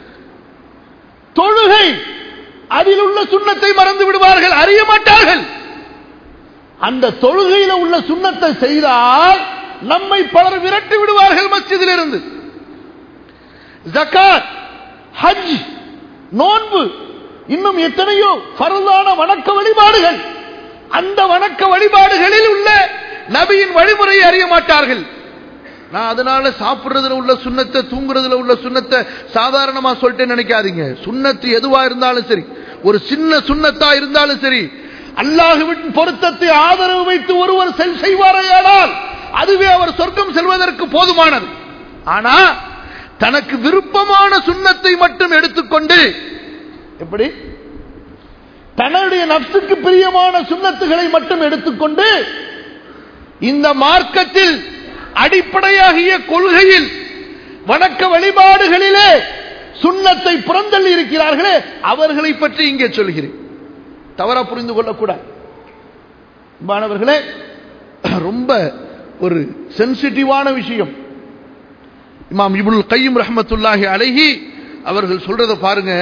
தொழுகை அதில் உள்ள சுண்ணத்தை மறந்து விடுவார்கள் அறிய மாட்டார்கள் அந்த தொழுகையில உள்ள சுண்ணத்தை செய்தால் நம்மை பலர் விரட்டி விடுவார்கள் மஸ்ஜிதில் இருந்து ஜக்காத் ஹஜ் நோன்பு இன்னும் எத்தனையோ பரந்தான வணக்க வழிபாடுகள் அந்த வணக்க வழிபாடுகளில் உள்ள நபியின் வழிமுறையை அறிய மாட்டார்கள் நான் அதனால சாப்பிடுறதுல உள்ள சுண்ணத்தை தூங்குறதுல உள்ள சுண்ணத்தை சாதாரணமா சொல்லிட்டு நினைக்காதீங்க சுண்ணத்து எதுவா இருந்தாலும் சரி ஒரு சின்ன சுண்ணத்தா இருந்தாலும் சரி அல்லாஹுவின் பொருத்தத்தை ஆதரவு வைத்து ஒருவர் செல் செய்வாரையானால் அதுவே அவர் சொர்க்கம் செல்வதற்கு போதுமானது ஆனா தனக்கு விருப்பமான சுண்ணத்தை மட்டும் எடுத்துக்கொண்டு எப்படி தன்னுடைய நப்சுக்கு பிரியமான சுண்ணத்துகளை மட்டும் எடுத்துக்கொண்டு இந்த மார்க்கத்தில் அடிப்படையாகிய கொள்கையில் வணக்க வழிபாடுகளிலே சுண்ணத்தை புறந்தள்ளி இருக்கிறார்களே அவர்களை பற்றி இங்கே சொல்கிறேன் தவறா புரிந்து கொள்ளக்கூடாது மாணவர்களே ரொம்ப ஒரு சென்சிட்டிவான விஷயம் இமாம் இபுல் கையும் ரஹமத்துல்லாஹி அலைஹி அவர்கள் சொல்றத பாருங்க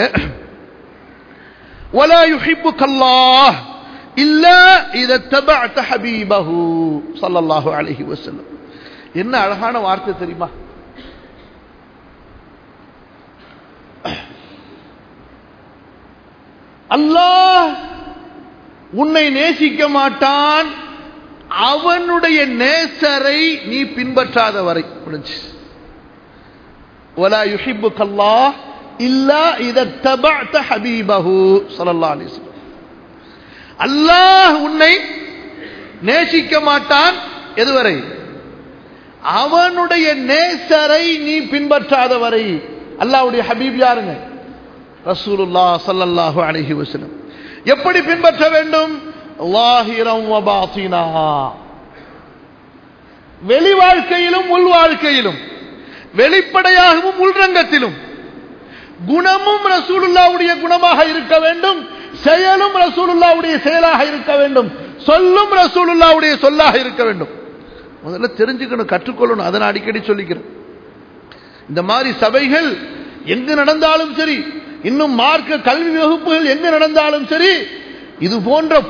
ولا يحبك الله إلا إذا اتبعت حبيبه صلى الله عليه وسلم என்ன அழகான வார்த்தை தெரியுமா அல்லாஹ் உன்னை நேசிக்க மாட்டான் அவனுடைய நேசரை நீ பின்பற்றாத வரை முடிஞ்சு ولا يحبك الله إلا إذا اتبعت حبيبه صلى الله عليه وسلم அல்லாஹ் உன்னை நேசிக்க மாட்டான் எதுவரை அவனுடைய நேசரை நீ பின்பற்றாத வரை அல்லாஹ்வுடைய ஹபீப் யாருங்க ரசூலுல்லா ஸல்லல்லாஹு அலைஹி வஸல்லம் எப்படி பின்பற்ற வேண்டும் லாஹிரம் வ பாத்தினா வெளி வாழ்க்கையிலும் உள் வாழ்க்கையிலும் வெளிப்படையாகவும் உள்ரங்கத்திலும் குணமும் ரசூலுல்லாவுடைய குணமாக இருக்க வேண்டும் செயலும் ரசூலுல்லாவுடைய செயலாக இருக்க வேண்டும் சொல்லும் ரசூலுல்லாவுடைய சொல்லாக இருக்க வேண்டும் முதல்ல தெரிஞ்சுக்கணும் கற்றுக்கொள்ளணும் அதை நான் அடிக்கடி சொல்லிக்கிறேன் இந்த மாதிரி சபைகள் எங்கு நடந்தாலும் சரி இன்னும் மார்க்க கல்வி வகுப்புகள் எங்கு நடந்தாலும் சரி இது போன்ற